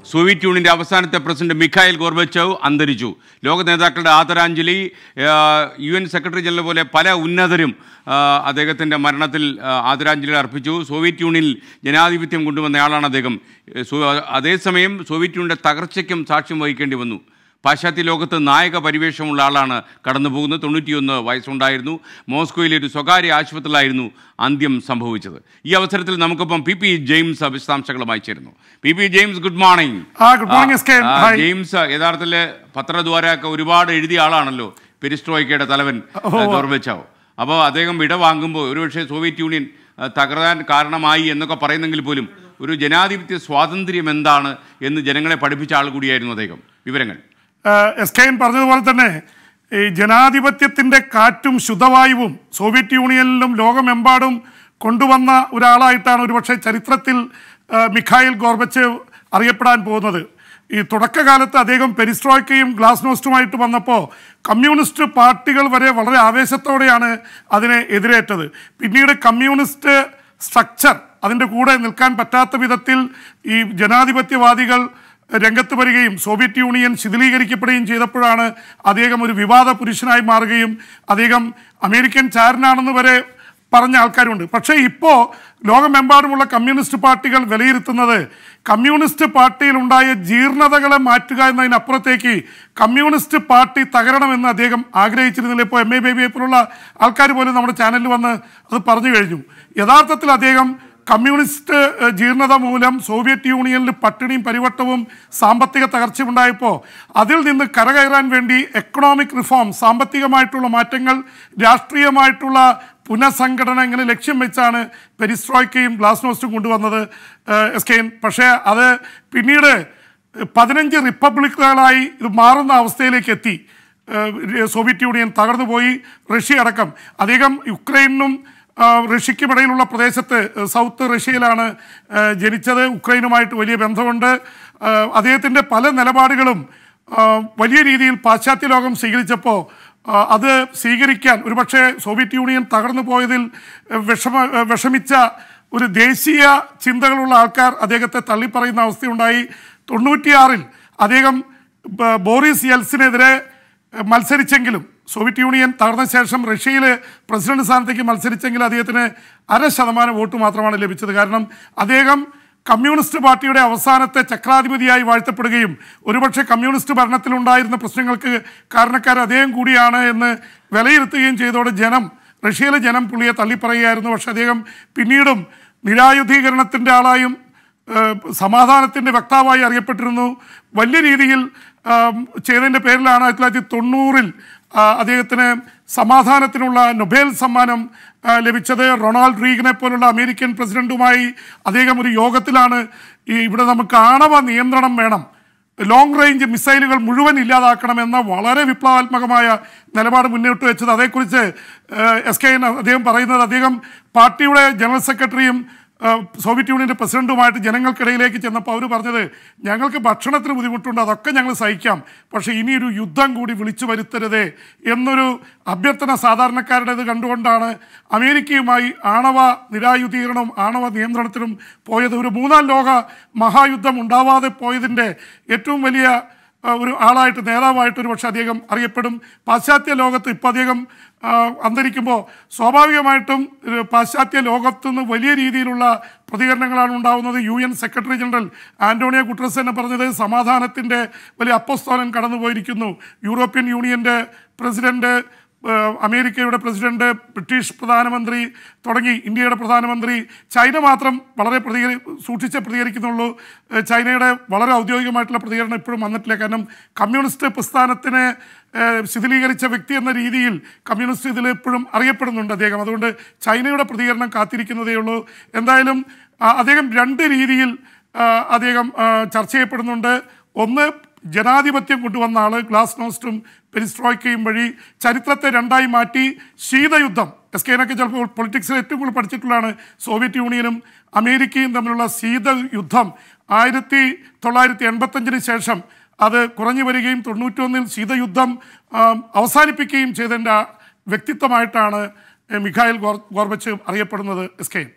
സോവിയറ്റ് യൂണിയന്റെ അവസാനത്തെ പ്രസിഡന്റ് മിഖായിൽ ഗോർബച്ചവ് അന്തരിച്ചു ലോക നേതാക്കളുടെ ആദരാഞ്ജലി ആ, യു എൻ സെക്രട്ടറി ജനറൽ പോലെ പല ഉന്നതരും ആ, അദ്ദേഹത്തിൻ്റെ മരണത്തിൽ ആ, ആദരാഞ്ജലി അർപ്പിച്ചു സോവിയറ്റ് യൂണിയനിൽ ജനാധിപത്യം കൊണ്ടുവന്നയാളാണ് അദ്ദേഹം ഏ, സോ- അതേസമയം സോവിയറ്റ് യൂണിയന്റെ തകർച്ചയ്ക്കും സാക്ഷ്യം വഹിക്കേണ്ടി വന്നു പാശ്ചാത്യ ലോകത്ത് നായക പരിവേഷമുള്ള ആളാണ് കടന്നു പോകുന്നത് തൊണ്ണൂറ്റിയൊന്ന് വയസ്സുണ്ടായിരുന്നു മോസ്കോയിലെ ഒരു സ്വകാര്യ ആശുപത്രിയിലായിരുന്നു അന്ത്യം സംഭവിച്ചത് ഈ അവസരത്തിൽ നമുക്കൊപ്പം പി പി ജെയിംസ് വിശദാംശങ്ങളുമായി ചേരുന്നു P P James good morning ആ, good morning, എസ് കെ. ആ, Hi. ജെയിംസ് യഥാർത്ഥത്തിൽ പത്രദ്വാരൊക്കെ ഒരുപാട് എഴുതിയ ആളാണല്ലോ പെരിസ്ട്രോയ്ക്കയുടെ തലവൻ ഓ. ഗോർബച്ചാവ് അപ്പോൾ അദ്ദേഹം വിട വാങ്ങുമ്പോൾ ഒരുപക്ഷെ സോവിയറ്റ് യൂണിയൻ ആ, തകരാൻ കാരണമായി എന്നൊക്കെ പറയുന്നെങ്കിൽ പോലും ഒരു ജനാധിപത്യ സ്വാതന്ത്ര്യം എന്താണ് എന്ന് ജനങ്ങളെ പഠിപ്പിച്ച ആൾ കൂടിയായിരുന്നു അദ്ദേഹം വിവരങ്ങൾ എസ് കെ എൻ പറഞ്ഞതുപോലെ തന്നെ ഈ ജനാധിപത്യത്തിന്റെ കാറ്റും ശുദ്ധവായുവും സോവിയറ്റ് യൂണിയനിലും ലോകമെമ്പാടും കൊണ്ടുവന്ന ഒരാളായിട്ടാണ് ഒരുപക്ഷെ ചരിത്രത്തിൽ ആ, മിഖായിൽ ഗോർബച്ചേവ് അറിയപ്പെടാൻ പോകുന്നത് ഈ തുടക്കകാലത്ത് അദ്ദേഹം പെരിസ്ട്രോയ്ക്കയും ഗ്ലാസ്നോസ്റ്റുമായിട്ട് വന്നപ്പോൾ കമ്മ്യൂണിസ്റ്റ് പാർട്ടികൾ വരെ വളരെ ആവേശത്തോടെയാണ് അതിനെ എതിരേറ്റത് പിന്നീട് കമ്മ്യൂണിസ്റ്റ് സ്ട്രക്ചർ അതിൻ്റെ കൂടെ നിൽക്കാൻ പറ്റാത്ത വിധത്തിൽ ഈ ജനാധിപത്യവാദികൾ രംഗത്ത് വരികയും സോവിയറ്റ് യൂണിയൻ ശിഥിലീകരിക്കപ്പെടുകയും ചെയ്തപ്പോഴാണ് അദ്ദേഹം ഒരു വിവാദ പുരുഷനായി മാറുകയും അദ്ദേഹം അമേരിക്കൻ ചാരനാണെന്ന് വരെ പറഞ്ഞ ആൾക്കാരുണ്ട് പക്ഷേ ഇപ്പോൾ ലോകമെമ്പാടുമുള്ള കമ്മ്യൂണിസ്റ്റ് പാർട്ടികൾ വിലയിരുത്തുന്നത് കമ്മ്യൂണിസ്റ്റ് പാർട്ടിയിലുണ്ടായ ജീർണതകളെ മാറ്റുക എന്നതിനപ്പുറത്തേക്ക് കമ്മ്യൂണിസ്റ്റ് പാർട്ടി തകരണമെന്ന് അദ്ദേഹം ആഗ്രഹിച്ചിരുന്നില്ല ഇപ്പോൾ എം എ ബേബിയെ പോലുള്ള ആൾക്കാർ പോലും നമ്മുടെ ചാനലിൽ വന്ന് അത് പറഞ്ഞു കഴിഞ്ഞു യഥാർത്ഥത്തിൽ അദ്ദേഹം കമ്മ്യൂണിസ്റ്റ് ഏഹ്, ജീർണത മൂലം സോവിയറ്റ് യൂണിയനിൽ പട്ടിണിയും പരിവട്ടവും സാമ്പത്തിക തകർച്ചയും ഉണ്ടായപ്പോൾ അതിൽ നിന്ന് കരകയറാൻ വേണ്ടി എക്കണോമിക് റിഫോം സാമ്പത്തികമായിട്ടുള്ള മാറ്റങ്ങൾ രാഷ്ട്രീയമായിട്ടുള്ള പുനഃസംഘടന ഇങ്ങനെ ലക്ഷ്യം വെച്ചാണ് പെരിസ്ട്രോയ്ക്കയും ഗ്ലാസ്നോസ്റ്റും കൊണ്ടുവന്നത് ഏഹ്, എസ് കെ എൻ പക്ഷേ അത് പിന്നീട് പതിനഞ്ച് റിപ്പബ്ലിക്കുകളായി ഇത് മാറുന്ന അവസ്ഥയിലേക്ക് എത്തി ഏഹ്, സോവിയറ്റ് യൂണിയൻ തകർന്നു പോയി റഷ്യ അടക്കം അദ്ദേഹം യുക്രൈനും ആ, റഷ്യയ്ക്കുമിടയിലുള്ള പ്രദേശത്ത് ഏഹ്, സൗത്ത് റഷ്യയിലാണ് ഏഹ്, ജനിച്ചത് ഉക്രൈനുമായിട്ട് വലിയ ബന്ധമുണ്ട് ഏഹ്, അദ്ദേഹത്തിൻ്റെ പല നിലപാടുകളും ആ, വലിയ രീതിയിൽ പാശ്ചാത്യ ലോകം സ്വീകരിച്ചപ്പോൾ ആ, അത് സ്വീകരിക്കാൻ ഒരുപക്ഷെ സോവിയറ്റ് യൂണിയൻ തകർന്നു പോയതിൽ ഏഹ്, വിഷമ ഏഹ്, വിഷമിച്ച ഒരു ദേശീയ ചിന്തകളുള്ള ആൾക്കാർ അദ്ദേഹത്തെ തള്ളിപ്പറയുന്ന അവസ്ഥയുണ്ടായി തൊണ്ണൂറ്റിയാറിൽ അദ്ദേഹം ബ- ബോറിസ് യെൽസിനെതിരെ ഏഹ്, മത്സരിച്ചെങ്കിലും സോവിയറ്റ് യൂണിയൻ തകർന്ന ശേഷം റഷ്യയിൽ പ്രസിഡന്റ് സ്ഥാനത്തേക്ക് മത്സരിച്ചെങ്കിൽ അദ്ദേഹത്തിന് അര ശതമാനം വോട്ട് മാത്രമാണ് ലഭിച്ചത് കാരണം അദ്ദേഹം കമ്മ്യൂണിസ്റ്റ് പാർട്ടിയുടെ അവസാനത്തെ ചക്രാധിപതിയായി വാഴ്ത്തപ്പെടുകയും ഒരുപക്ഷെ കമ്മ്യൂണിസ്റ്റ് ഭരണത്തിലുണ്ടായിരുന്ന പ്രശ്നങ്ങൾക്ക് കാരണക്കാർ അദ്ദേഹം കൂടിയാണ് എന്ന് വിലയിരുത്തുകയും ചെയ്തതോടെ ജനം റഷ്യയിലെ ജനം പുള്ളിയെ തള്ളിപ്പറയുകയായിരുന്നു പക്ഷെ അദ്ദേഹം പിന്നീടും നിരായുധീകരണത്തിൻ്റെ ആളായും ഏഹ് സമാധാനത്തിൻ്റെ വക്താവായി അറിയപ്പെട്ടിരുന്നു വലിയ രീതിയിൽ ആം, ചെയ്തതിൻ്റെ പേരിലാണ് ആയിരത്തി തൊള്ളായിരത്തി തൊണ്ണൂറിൽ ആ, അദ്ദേഹത്തിന് സമാധാനത്തിനുള്ള നൊബേൽ സമ്മാനം ആ, ലഭിച്ചത് റൊണാൾഡ് റീഗനെ പോലുള്ള അമേരിക്കൻ പ്രസിഡന്റുമായി അദ്ദേഹം ഒരു യോഗത്തിലാണ് ഈ ഇവിടെ നമുക്ക് ആണവ നിയന്ത്രണം വേണം ലോങ് റേഞ്ച് മിസൈലുകൾ മുഴുവൻ ഇല്ലാതാക്കണമെന്ന വളരെ വിപ്ലവാത്മകമായ നിലപാട് മുന്നോട്ട് വെച്ചത് അതേക്കുറിച്ച് ഏഹ്, എസ് കെ എൻ അദ്ദേഹം പറയുന്നത് അദ്ദേഹം പാർട്ടിയുടെ ജനറൽ സെക്രട്ടറിയും ഏഹ്, സോവിയറ്റ് യൂണിയൻ്റെ പ്രസിഡന്റുമായിട്ട് ജനങ്ങൾക്കിടയിലേക്ക് ചെന്നപ്പോൾ അവർ പറഞ്ഞത് ഞങ്ങൾക്ക് ഭക്ഷണത്തിന് ബുദ്ധിമുട്ടുണ്ട് അതൊക്കെ ഞങ്ങൾ സഹിക്കാം പക്ഷേ ഇനിയൊരു യുദ്ധം കൂടി വിളിച്ചു വരുത്തരുതേ എന്നൊരു അഭ്യർത്ഥന സാധാരണക്കാരുടേത് കണ്ടുകൊണ്ടാണ് അമേരിക്കയുമായി ആണവ നിരായുധീകരണവും ആണവ നിയന്ത്രണത്തിനും പോയത് ഒരു മൂന്നാം ലോക മഹായുദ്ധം ഉണ്ടാവാതെ പോയതിൻ്റെ ഏറ്റവും വലിയ ആ, ഒരു ആളായിട്ട് നേതാവായിട്ട് ഒരു പക്ഷേ അദ്ദേഹം അറിയപ്പെടും പാശ്ചാത്യ ലോകത്ത് ഇപ്പോൾ അദ്ദേഹം ആ, അന്തരിക്കുമ്പോൾ സ്വാഭാവികമായിട്ടും ഒരു പാശ്ചാത്യ ലോകത്തു നിന്ന് വലിയ രീതിയിലുള്ള പ്രതികരണങ്ങളാണ് ഉണ്ടാവുന്നത് U N secretary general Antonio Guterres തന്നെ പറഞ്ഞത് സമാധാനത്തിൻ്റെ വലിയ അപ്പസ്തോലൻ കടന്നുപോയിരിക്കുന്നു യൂറോപ്യൻ യൂണിയൻ്റെ പ്രസിഡന്റ് ഏഹ് അമേരിക്കയുടെ പ്രസിഡന്റ് ബ്രിട്ടീഷ് പ്രധാനമന്ത്രി തുടങ്ങി ഇന്ത്യയുടെ പ്രധാനമന്ത്രി ചൈന മാത്രം വളരെ പ്രതികരി സൂക്ഷിച്ച് പ്രതികരിക്കുന്നുള്ളൂ ഏഹ് ചൈനയുടെ വളരെ ഔദ്യോഗികമായിട്ടുള്ള പ്രതികരണം ഇപ്പോഴും വന്നിട്ടില്ല കാരണം കമ്മ്യൂണിസ്റ്റ് പ്രസ്ഥാനത്തിനെ ഏഹ് ശിഥിലീകരിച്ച വ്യക്തി എന്ന രീതിയിൽ കമ്മ്യൂണിസ്റ്റ് ഇതിൽ എപ്പോഴും അറിയപ്പെടുന്നുണ്ട് അദ്ദേഹം അതുകൊണ്ട് ചൈനയുടെ പ്രതികരണം കാത്തിരിക്കുന്നതേ ഉള്ളൂ എന്തായാലും ആ, അദ്ദേഹം രണ്ട് രീതിയിൽ ആ, അദ്ദേഹം ആ, ചർച്ച ചെയ്യപ്പെടുന്നുണ്ട് ഒന്ന് ജനാധിപത്യം കൊണ്ടുവന്ന ആള് ഗ്ലാസ് നോസ്റ്റും പെരിസ്ട്രോയ്ക്കയും വഴി ചരിത്രത്തെ രണ്ടായി മാറ്റി ശീതയുദ്ധം എസ് കെനൊക്കെ ചിലപ്പോൾ പൊളിറ്റിക്സിൽ ഏറ്റവും കൂടുതൽ പഠിച്ചിട്ടുള്ളതാണ് സോവിയറ്റ് യൂണിയനും അമേരിക്കയും തമ്മിലുള്ള ശീതയുദ്ധം ആയിരത്തി തൊള്ളായിരത്തി എൺപത്തഞ്ചിന് ശേഷം അത് കുറഞ്ഞു വരികയും തൊണ്ണൂറ്റൊന്നിൽ ശീതയുദ്ധം ആ, അവസാനിപ്പിക്കുകയും ചെയ്തതിൻ്റെ വ്യക്തിത്വമായിട്ടാണ് മിഖായിൽ ഗോർ ഗോർബച്ച് അറിയപ്പെടുന്നത് എസ് കെ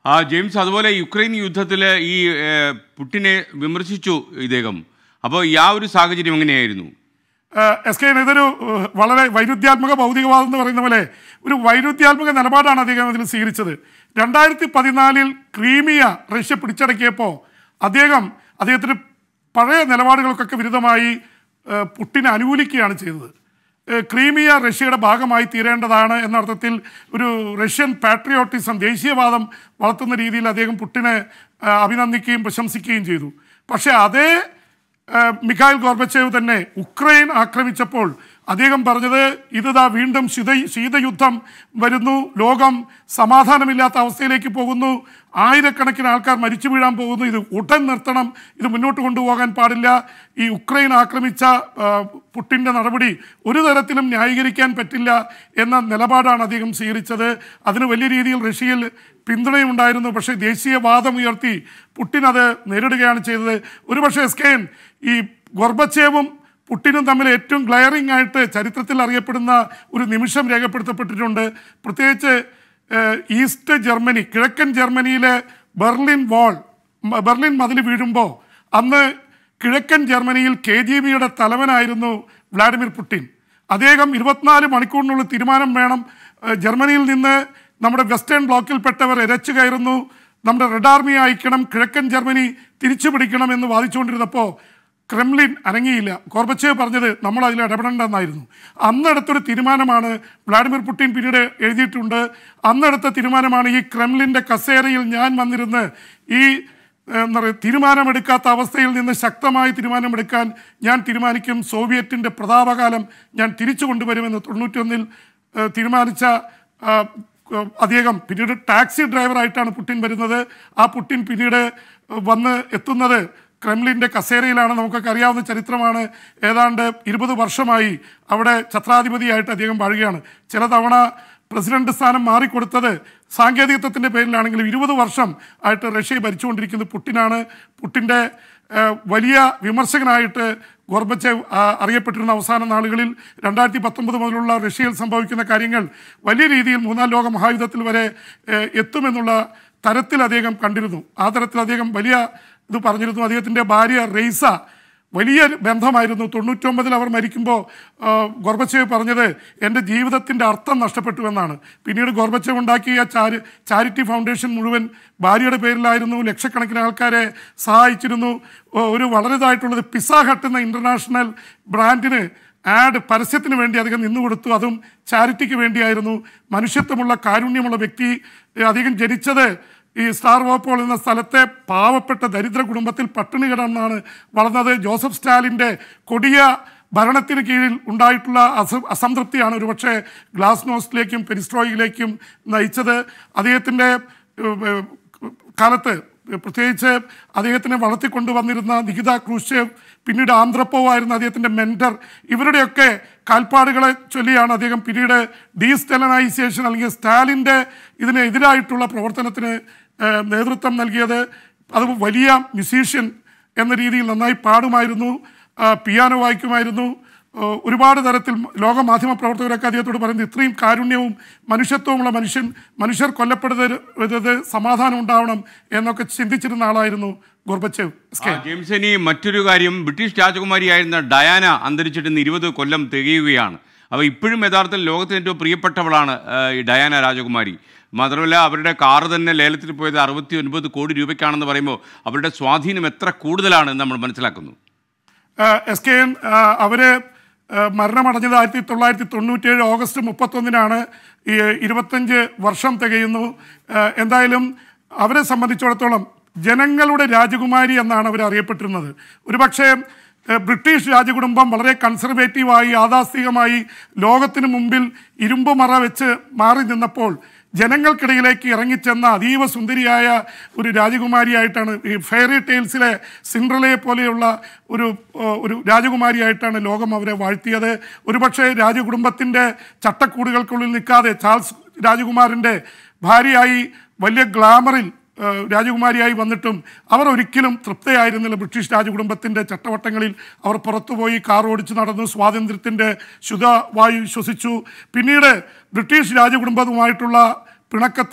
ആ ജെയിംസ് അതുപോലെ യുക്രൈൻ യുദ്ധത്തിൽ ഈ ഏഹ്, പുടിനെ വിമർശിച്ചു ഇദ്ദേഹം അപ്പോൾ ഈ ആ ഒരു സാഹചര്യം എങ്ങനെയായിരുന്നു ഏഹ് എസ് കെ ഇതൊരു ഏഹ് വളരെ വൈരുദ്ധ്യാത്മക ഭൗതികവാദം എന്ന് പറയുന്ന പോലെ ഒരു വൈരുദ്ധ്യാത്മക നിലപാടാണ് അദ്ദേഹം അതിൽ സ്വീകരിച്ചത് രണ്ടായിരത്തി പതിനാലിൽ ക്രീമിയ റഷ്യ പിടിച്ചടക്കിയപ്പോൾ അദ്ദേഹം അദ്ദേഹത്തിന് പഴയ നിലപാടുകൾക്കൊക്കെ വിരുദ്ധമായി ഏഹ് പുട്ടിനെ അനുകൂലിക്കുകയാണ് ചെയ്തത് ഏഹ് ക്രീമിയ റഷ്യയുടെ ഭാഗമായി തീരേണ്ടതാണ് എന്ന അർത്ഥത്തിൽ ഒരു റഷ്യൻ പാട്രിയോട്ടിസം ദേശീയവാദം വളർത്തുന്ന രീതിയിൽ അദ്ദേഹം പുട്ടിനെ ഏഹ് അഭിനന്ദിക്കുകയും പ്രശംസിക്കുകയും ചെയ്തു പക്ഷേ അതേ ഏഹ് മിഖായിൽ ഗോർബച്ചേവ് തന്നെ ഉക്രൈൻ ആക്രമിച്ചപ്പോൾ അദ്ദേഹം പറഞ്ഞത് ഇതാ വീണ്ടും ശീത ശീതയുദ്ധം വരുന്നു ലോകം സമാധാനമില്ലാത്ത അവസ്ഥയിലേക്ക് പോകുന്നു ആയിരക്കണക്കിന് ആൾക്കാർ മരിച്ചു വീഴാൻ പോകുന്നു ഇത് ഉടൻ നിർത്തണം ഇത് മുന്നോട്ട് കൊണ്ടുപോകാൻ പാടില്ല ഈ ഉക്രൈൻ ആക്രമിച്ച ആ, പുട്ടിൻ്റെ നടപടി ഒരു തരത്തിലും ന്യായീകരിക്കാൻ പറ്റില്ല എന്ന നിലപാടാണ് അദ്ദേഹം സ്വീകരിച്ചത് അതിന് വലിയ രീതിയിൽ റഷ്യയിൽ പിന്തുണയുണ്ടായിരുന്നു പക്ഷേ ദേശീയവാദം ഉയർത്തി പുട്ടിൻ അത് നേരിടുകയാണ് ചെയ്തത് ഒരുപക്ഷെ എസ്കെൻ ഈ ഗോർബച്ചേവും പുട്ടിനും തമ്മിൽ ഏറ്റവും ഗ്ലയറിംഗ് ആയിട്ട് ചരിത്രത്തിൽ അറിയപ്പെടുന്ന ഒരു നിമിഷം രേഖപ്പെടുത്തപ്പെട്ടിട്ടുണ്ട് പ്രത്യേകിച്ച് ഏഹ്, ഈസ്റ്റ് ജർമ്മനി കിഴക്കൻ ജർമ്മനിയിലെ ബെർലിൻ വാൾ മ- ബെർലിൻ മതിൽ വീഴുമ്പോൾ അന്ന് കിഴക്കൻ ജർമ്മനിയിൽ കെ ജി ബിയുടെ തലവനായിരുന്നു വ്ളാഡിമിർ പുട്ടിൻ അദ്ദേഹം ഇരുപത്തിനാല് മണിക്കൂറിനുള്ളിൽ തീരുമാനം വേണം ഏഹ്, ജർമ്മനിയിൽ നിന്ന് നമ്മുടെ വെസ്റ്റേൺ ബ്ലോക്കിൽപ്പെട്ടവർ ഇരച്ചു കയറുന്നു നമ്മുടെ റെഡ് ആർമി അയക്കണം കിഴക്കൻ ജർമ്മനി തിരിച്ചു പിടിക്കണം എന്ന് വാദിച്ചുകൊണ്ടിരുന്നപ്പോൾ ക്രെംലിൻ അനങ്ങിയില്ല ഗോർബച്ചേവ് പറഞ്ഞത് നമ്മൾ അതിൽ ഇടപെടേണ്ടെന്നായിരുന്നു അന്നെടുത്തൊരു തീരുമാനമാണ് വ്ളാഡിമിർ പുടിൻ പിന്നീട് എഴുതിയിട്ടുണ്ട് അന്നെടുത്ത തീരുമാനമാണ് ഈ ക്രെംലിൻ്റെ കസേരയിൽ ഞാൻ വന്നിരുന്ന് ഈ ഏഹ്, എന്താ പറയുക തീരുമാനമെടുക്കാത്ത അവസ്ഥയിൽ നിന്ന് ശക്തമായി തീരുമാനമെടുക്കാൻ ഞാൻ തീരുമാനിക്കും സോവിയറ്റിൻ്റെ പ്രതാപകാലം ഞാൻ തിരിച്ചു കൊണ്ടുവരുമെന്ന് തൊണ്ണൂറ്റൊന്നിൽ ഏഹ്, തീരുമാനിച്ച ആ, ഏഹ്, അദ്ദേഹം പിന്നീട് ടാക്സി ഡ്രൈവറായിട്ടാണ് പുട്ടിൻ വരുന്നത് ആ പുട്ടിൻ പിന്നീട് വന്ന് എത്തുന്നത് ക്രെംലിൻ്റെ കസേരയിലാണ് നമുക്കൊക്കെ അറിയാവുന്ന ചരിത്രമാണ് ഏതാണ്ട് ഇരുപത് വർഷമായി അവിടെ ഛത്രാധിപതിയായിട്ട് അദ്ദേഹം വാഴുകയാണ് ചില തവണ പ്രസിഡന്റ് സ്ഥാനം മാറിക്കൊടുത്തത് സാങ്കേതികത്വത്തിൻ്റെ പേരിലാണെങ്കിലും ഇരുപത് വർഷം ആയിട്ട് റഷ്യയെ ഭരിച്ചുകൊണ്ടിരിക്കുന്നത് പുട്ടിനാണ് പുട്ടിൻ്റെ ഏഹ്, വലിയ വിമർശകനായിട്ട് ഗോർബച്ചേവ് ആ, അറിയപ്പെട്ടിരുന്ന അവസാന നാളുകളിൽ രണ്ടായിരത്തി പത്തൊമ്പത് മുതലുള്ള റഷ്യയിൽ സംഭവിക്കുന്ന കാര്യങ്ങൾ വലിയ രീതിയിൽ മൂന്നാം ലോക മഹായുദ്ധത്തിൽ വരെ ഏഹ്, എത്തുമെന്നുള്ള തരത്തിൽ അദ്ദേഹം കണ്ടിരുന്നു ആ തരത്തിൽ അദ്ദേഹം വലിയ ഇത് പറഞ്ഞിരുന്നു അദ്ദേഹത്തിൻ്റെ ഭാര്യ റെയ്സ വലിയ ബന്ധമായിരുന്നു തൊണ്ണൂറ്റൊമ്പതിൽ അവർ മരിക്കുമ്പോൾ ഗോർബച്ചേവ് പറഞ്ഞത് എൻ്റെ ജീവിതത്തിൻ്റെ അർത്ഥം നഷ്ടപ്പെട്ടു എന്നാണ് പിന്നീട് ഗോർബച്ചേവ് ഉണ്ടാക്കിയ ചാരി ചാരിറ്റി ഫൗണ്ടേഷൻ മുഴുവൻ ഭാര്യയുടെ പേരിലായിരുന്നു ലക്ഷക്കണക്കിന് ആൾക്കാരെ സഹായിച്ചിരുന്നു ഓ, ഒരു വളരെതായിട്ടുള്ളത് പിസ ഹട്ട് എന്ന ഇൻ്റർനാഷണൽ ബ്രാൻഡിന് ആഡ് പരസ്യത്തിന് വേണ്ടി അദ്ദേഹം നിന്നു കൊടുത്തു അതും ചാരിറ്റിക്ക് വേണ്ടിയായിരുന്നു മനുഷ്യത്വമുള്ള കാരുണ്യമുള്ള വ്യക്തി ഏ, അദ്ദേഹം ജനിച്ചത് ഈ സ്റ്റാർ വോപ്പോൾ എന്ന സ്ഥലത്തെ പാവപ്പെട്ട ദരിദ്ര കുടുംബത്തിൽ പട്ടിണി കിടന്നാണ് വളർന്നത് ജോസഫ് സ്റ്റാലിൻ്റെ കൊടിയ ഭരണത്തിന് കീഴിൽ ഉണ്ടായിട്ടുള്ള അസ അസംതൃപ്തിയാണ് ഒരുപക്ഷെ ഗ്ലാസ് നോസ്റ്റിലേക്കും പെരിസ്ട്രോയിലേക്കും നയിച്ചത് അദ്ദേഹത്തിൻ്റെ ഏഹ്, ഏഹ്, കാലത്ത് പ്രത്യേകിച്ച് അദ്ദേഹത്തിനെ വളർത്തിക്കൊണ്ടുവന്നിരുന്ന നികിത ക്രൂഷേവ് പിന്നീട് ആന്ധ്രപ്പോ ആയിരുന്ന അദ്ദേഹത്തിൻ്റെ മെൻറ്റർ ഇവരുടെയൊക്കെ കാൽപ്പാടുകളെ ചൊല്ലിയാണ് അദ്ദേഹം പിന്നീട് ഡീസ്റ്റലനൈസേഷൻ അല്ലെങ്കിൽ സ്റ്റാലിൻ്റെ ഇതിനെതിരായിട്ടുള്ള പ്രവർത്തനത്തിന് ഏഹ്, നേതൃത്വം നൽകിയത് അത് വലിയ മ്യൂസീഷ്യൻ എന്ന രീതിയിൽ നന്നായി പാടുമായിരുന്നു ആ, പിയാനോ വായിക്കുമായിരുന്നു ആ, ഒരുപാട് തരത്തിൽ ലോക മാധ്യമ പ്രവർത്തകരൊക്കെ അദ്ദേഹത്തോട് പറയുന്നത് ഇത്രയും കാരുണ്യവും മനുഷ്യത്വമുള്ള മനുഷ്യൻ മനുഷ്യർ കൊല്ലപ്പെടുന്നത് സമാധാനം ഉണ്ടാവണം എന്നൊക്കെ ചിന്തിച്ചിരുന്ന ആളായിരുന്നു ഗോർബച്ചേവ് ആ, ജെയിംസ് ഇനി മറ്റൊരു കാര്യം ബ്രിട്ടീഷ് രാജകുമാരിയായിരുന്ന ഡയാന അന്തരിച്ചിട്ട് ഇന്ന് ഇരുപത് കൊല്ലം തികയുകയാണ് അപ്പോൾ ഇപ്പോഴും യഥാർത്ഥത്തിൽ ലോകത്തിന് ഏറ്റവും പ്രിയപ്പെട്ടവളാണ് ആ, ഈ ഡയാന രാജകുമാരി മാത്രമല്ല അവരുടെ കാറ് തന്നെ ലേലത്തിൽ പോയത് അറുപത്തി ഒൻപത് കോടി രൂപയ്ക്കാണെന്ന് പറയുമ്പോൾ അവരുടെ സ്വാധീനം എത്ര കൂടുതലാണെന്ന് നമ്മൾ മനസ്സിലാക്കുന്നു എസ് കെ എൻ അവർ മരണമടഞ്ഞത് ആയിരത്തി തൊള്ളായിരത്തി തൊണ്ണൂറ്റേഴ് ഓഗസ്റ്റ് മുപ്പത്തൊന്നിനാണ് ഈ ഇരുപത്തഞ്ച് വർഷം തികയുന്നു ആ, എന്തായാലും അവരെ സംബന്ധിച്ചിടത്തോളം ജനങ്ങളുടെ രാജകുമാരി എന്നാണ് അവർ അറിയപ്പെട്ടിരുന്നത് ഒരുപക്ഷെ ഏഹ്, ബ്രിട്ടീഷ് രാജകുടുംബം വളരെ കൺസർവേറ്റീവായി യാഥാസ്ഥികമായി ലോകത്തിന് മുമ്പിൽ ഇരുമ്പ് മറ വെച്ച് മാറി നിന്നപ്പോൾ ജനങ്ങൾക്കിടയിലേക്ക് ഇറങ്ങിച്ചെന്ന അതീവ സുന്ദരിയായ ഒരു രാജകുമാരിയായിട്ടാണ് ഈ ഫെയറി ടെയിൽസിലെ സിൻഡ്രലയെ പോലെയുള്ള ഒരു ഏഹ്, ഒരു രാജകുമാരിയായിട്ടാണ് ലോകം അവരെ വാഴ്ത്തിയത് ഒരുപക്ഷെ രാജകുടുംബത്തിൻ്റെ ചട്ടക്കൂടുകൾക്കുള്ളിൽ നിൽക്കാതെ ചാൾസ് രാജകുമാരൻ്റെ ഭാര്യയായി വലിയ ഗ്ലാമറിൽ ഏഹ് രാജകുമാരിയായി വന്നിട്ടും അവർ ഒരിക്കലും തൃപ്തയായിരുന്നില്ല ബ്രിട്ടീഷ് രാജകുടുംബത്തിൻ്റെ ചട്ടവട്ടങ്ങളിൽ അവർ പുറത്തുപോയി കാർ ഓടിച്ച് നടന്നു സ്വാതന്ത്ര്യത്തിൻ്റെ ശുദ്ധവായു ശ്വസിച്ചു പിന്നീട് ബ്രിട്ടീഷ് രാജകുടുംബവുമായിട്ടുള്ള പിണക്കത്തിൽ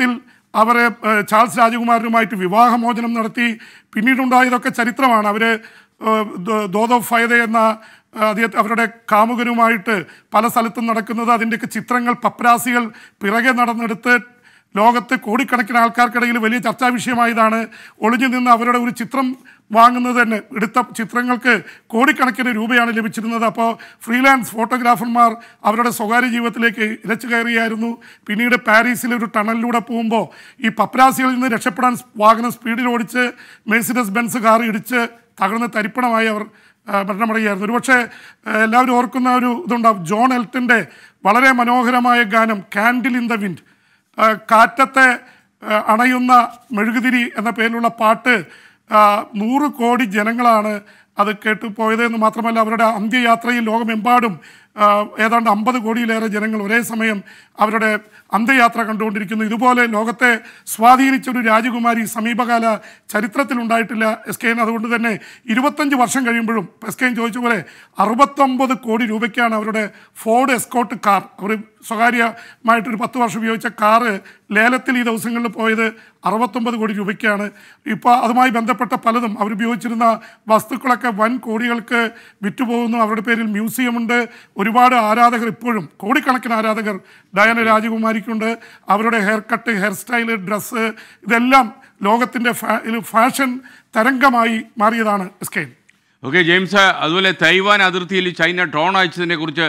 അവരെ ഏഹ്, ചാൾസ് രാജകുമാരനുമായിട്ട് വിവാഹമോചനം നടത്തി പിന്നീടുണ്ടായതൊക്കെ ചരിത്രമാണ് അവർ ദോദോ ഫയദ എന്ന ഏഹ്, അദ്ദേഹത്തെ അവരുടെ കാമുകനുമായിട്ട് പല സ്ഥലത്തും നടക്കുന്നത് അതിൻ്റെയൊക്കെ ചിത്രങ്ങൾ പപ്രാസികൾ പിറകെ നടന്നെടുത്ത് ലോകത്ത് കോടിക്കണക്കിന് ആൾക്കാർക്കിടയിൽ വലിയ ചർച്ചാ വിഷയമായതാണ് ഒളിഞ്ഞു നിന്ന് അവരുടെ ഒരു ചിത്രം വാങ്ങുന്നത് തന്നെ എടുത്ത ചിത്രങ്ങൾക്ക് കോടിക്കണക്കിന് രൂപയാണ് ലഭിച്ചിരുന്നത് അപ്പോൾ ഫ്രീലാൻസ് ഫോട്ടോഗ്രാഫർമാർ അവരുടെ സ്വകാര്യ ജീവിതത്തിലേക്ക് ഇരച്ചു കയറിയായിരുന്നു പിന്നീട് പാരീസിലെ ഒരു ടണലിലൂടെ പോകുമ്പോൾ ഈ പപ്രാസികളിൽ നിന്ന് രക്ഷപ്പെടാൻ വാഹനം സ്പീഡിൽ ഓടിച്ച് മെഴ്സിഡസ് ബെൻസ് കാർ ഇടിച്ച് തകർന്ന് തരിപ്പണമായി അവർ ആ, മരണമടയായിരുന്നു ഒരുപക്ഷെ ആ, എല്ലാവരും ഓർക്കുന്ന ഒരു ഇതുണ്ടാവും ജോൺ എൽട്ടൻ്റെ വളരെ മനോഹരമായ ഗാനം കാൻഡിൽ ഇൻ ദ വിൻഡ് ആ, കാറ്റത്തെ ആ, അണയുന്ന മെഴുകുതിരി എന്ന പേരിലുള്ള പാട്ട് ആ, നൂറ് കോടി ജനങ്ങളാണ് അത് കേട്ട് പോയത് എന്ന് മാത്രമല്ല അവരുടെ അന്ത്യയാത്രയിൽ ലോകമെമ്പാടും ആ, ഏതാണ്ട് അമ്പത് കോടിയിലേറെ ജനങ്ങൾ ഒരേ സമയം അവരുടെ അന്ത്യയാത്ര കണ്ടുകൊണ്ടിരിക്കുന്നു ഇതുപോലെ ലോകത്തെ സ്വാധീനിച്ച ഒരു രാജകുമാരി സമീപകാല ചരിത്രത്തിലുണ്ടായിട്ടില്ല എസ് കെ എൻ അതുകൊണ്ട് തന്നെ ഇരുപത്തഞ്ച് വർഷം കഴിയുമ്പോഴും എസ് കെ എൻ ചോദിച്ച പോലെ അറുപത്തൊമ്പത് കോടി രൂപയ്ക്കാണ് അവരുടെ ഫോർഡ് എസ്കോട്ട് കാർ അവർ സ്വകാര്യമായിട്ടൊരു പത്ത് വർഷം ഉപയോഗിച്ച കാറ് ലേലത്തിൽ ഈ ദിവസങ്ങളിൽ പോയത് അറുപത്തൊമ്പത് കോടി രൂപയ്ക്കാണ് ഇപ്പോൾ അതുമായി ബന്ധപ്പെട്ട പലതും അവർ ഉപയോഗിച്ചിരുന്ന വസ്തുക്കളൊക്കെ വൻ കോടികൾക്ക് വിറ്റുപോകുന്നു അവരുടെ പേരിൽ മ്യൂസിയമുണ്ട് ഒരുപാട് ആരാധകർ ഇപ്പോഴും കോടിക്കണക്കിന് ആരാധകർ ഡയന രാജകുമാരിക്കുണ്ട് അവരുടെ hair cut hair style dress ഇതെല്ലാം ലോകത്തിൻ്റെ ഫാ- ഒരു ഫാഷൻ തരംഗമായി മാറിയതാണ് എസ് കെ ഓക്കെ ജെയിംസ് അതുപോലെ തൈവാൻ അതിർത്തിയിൽ ചൈന ഡ്രോൺ അയച്ചതിനെ കുറിച്ച്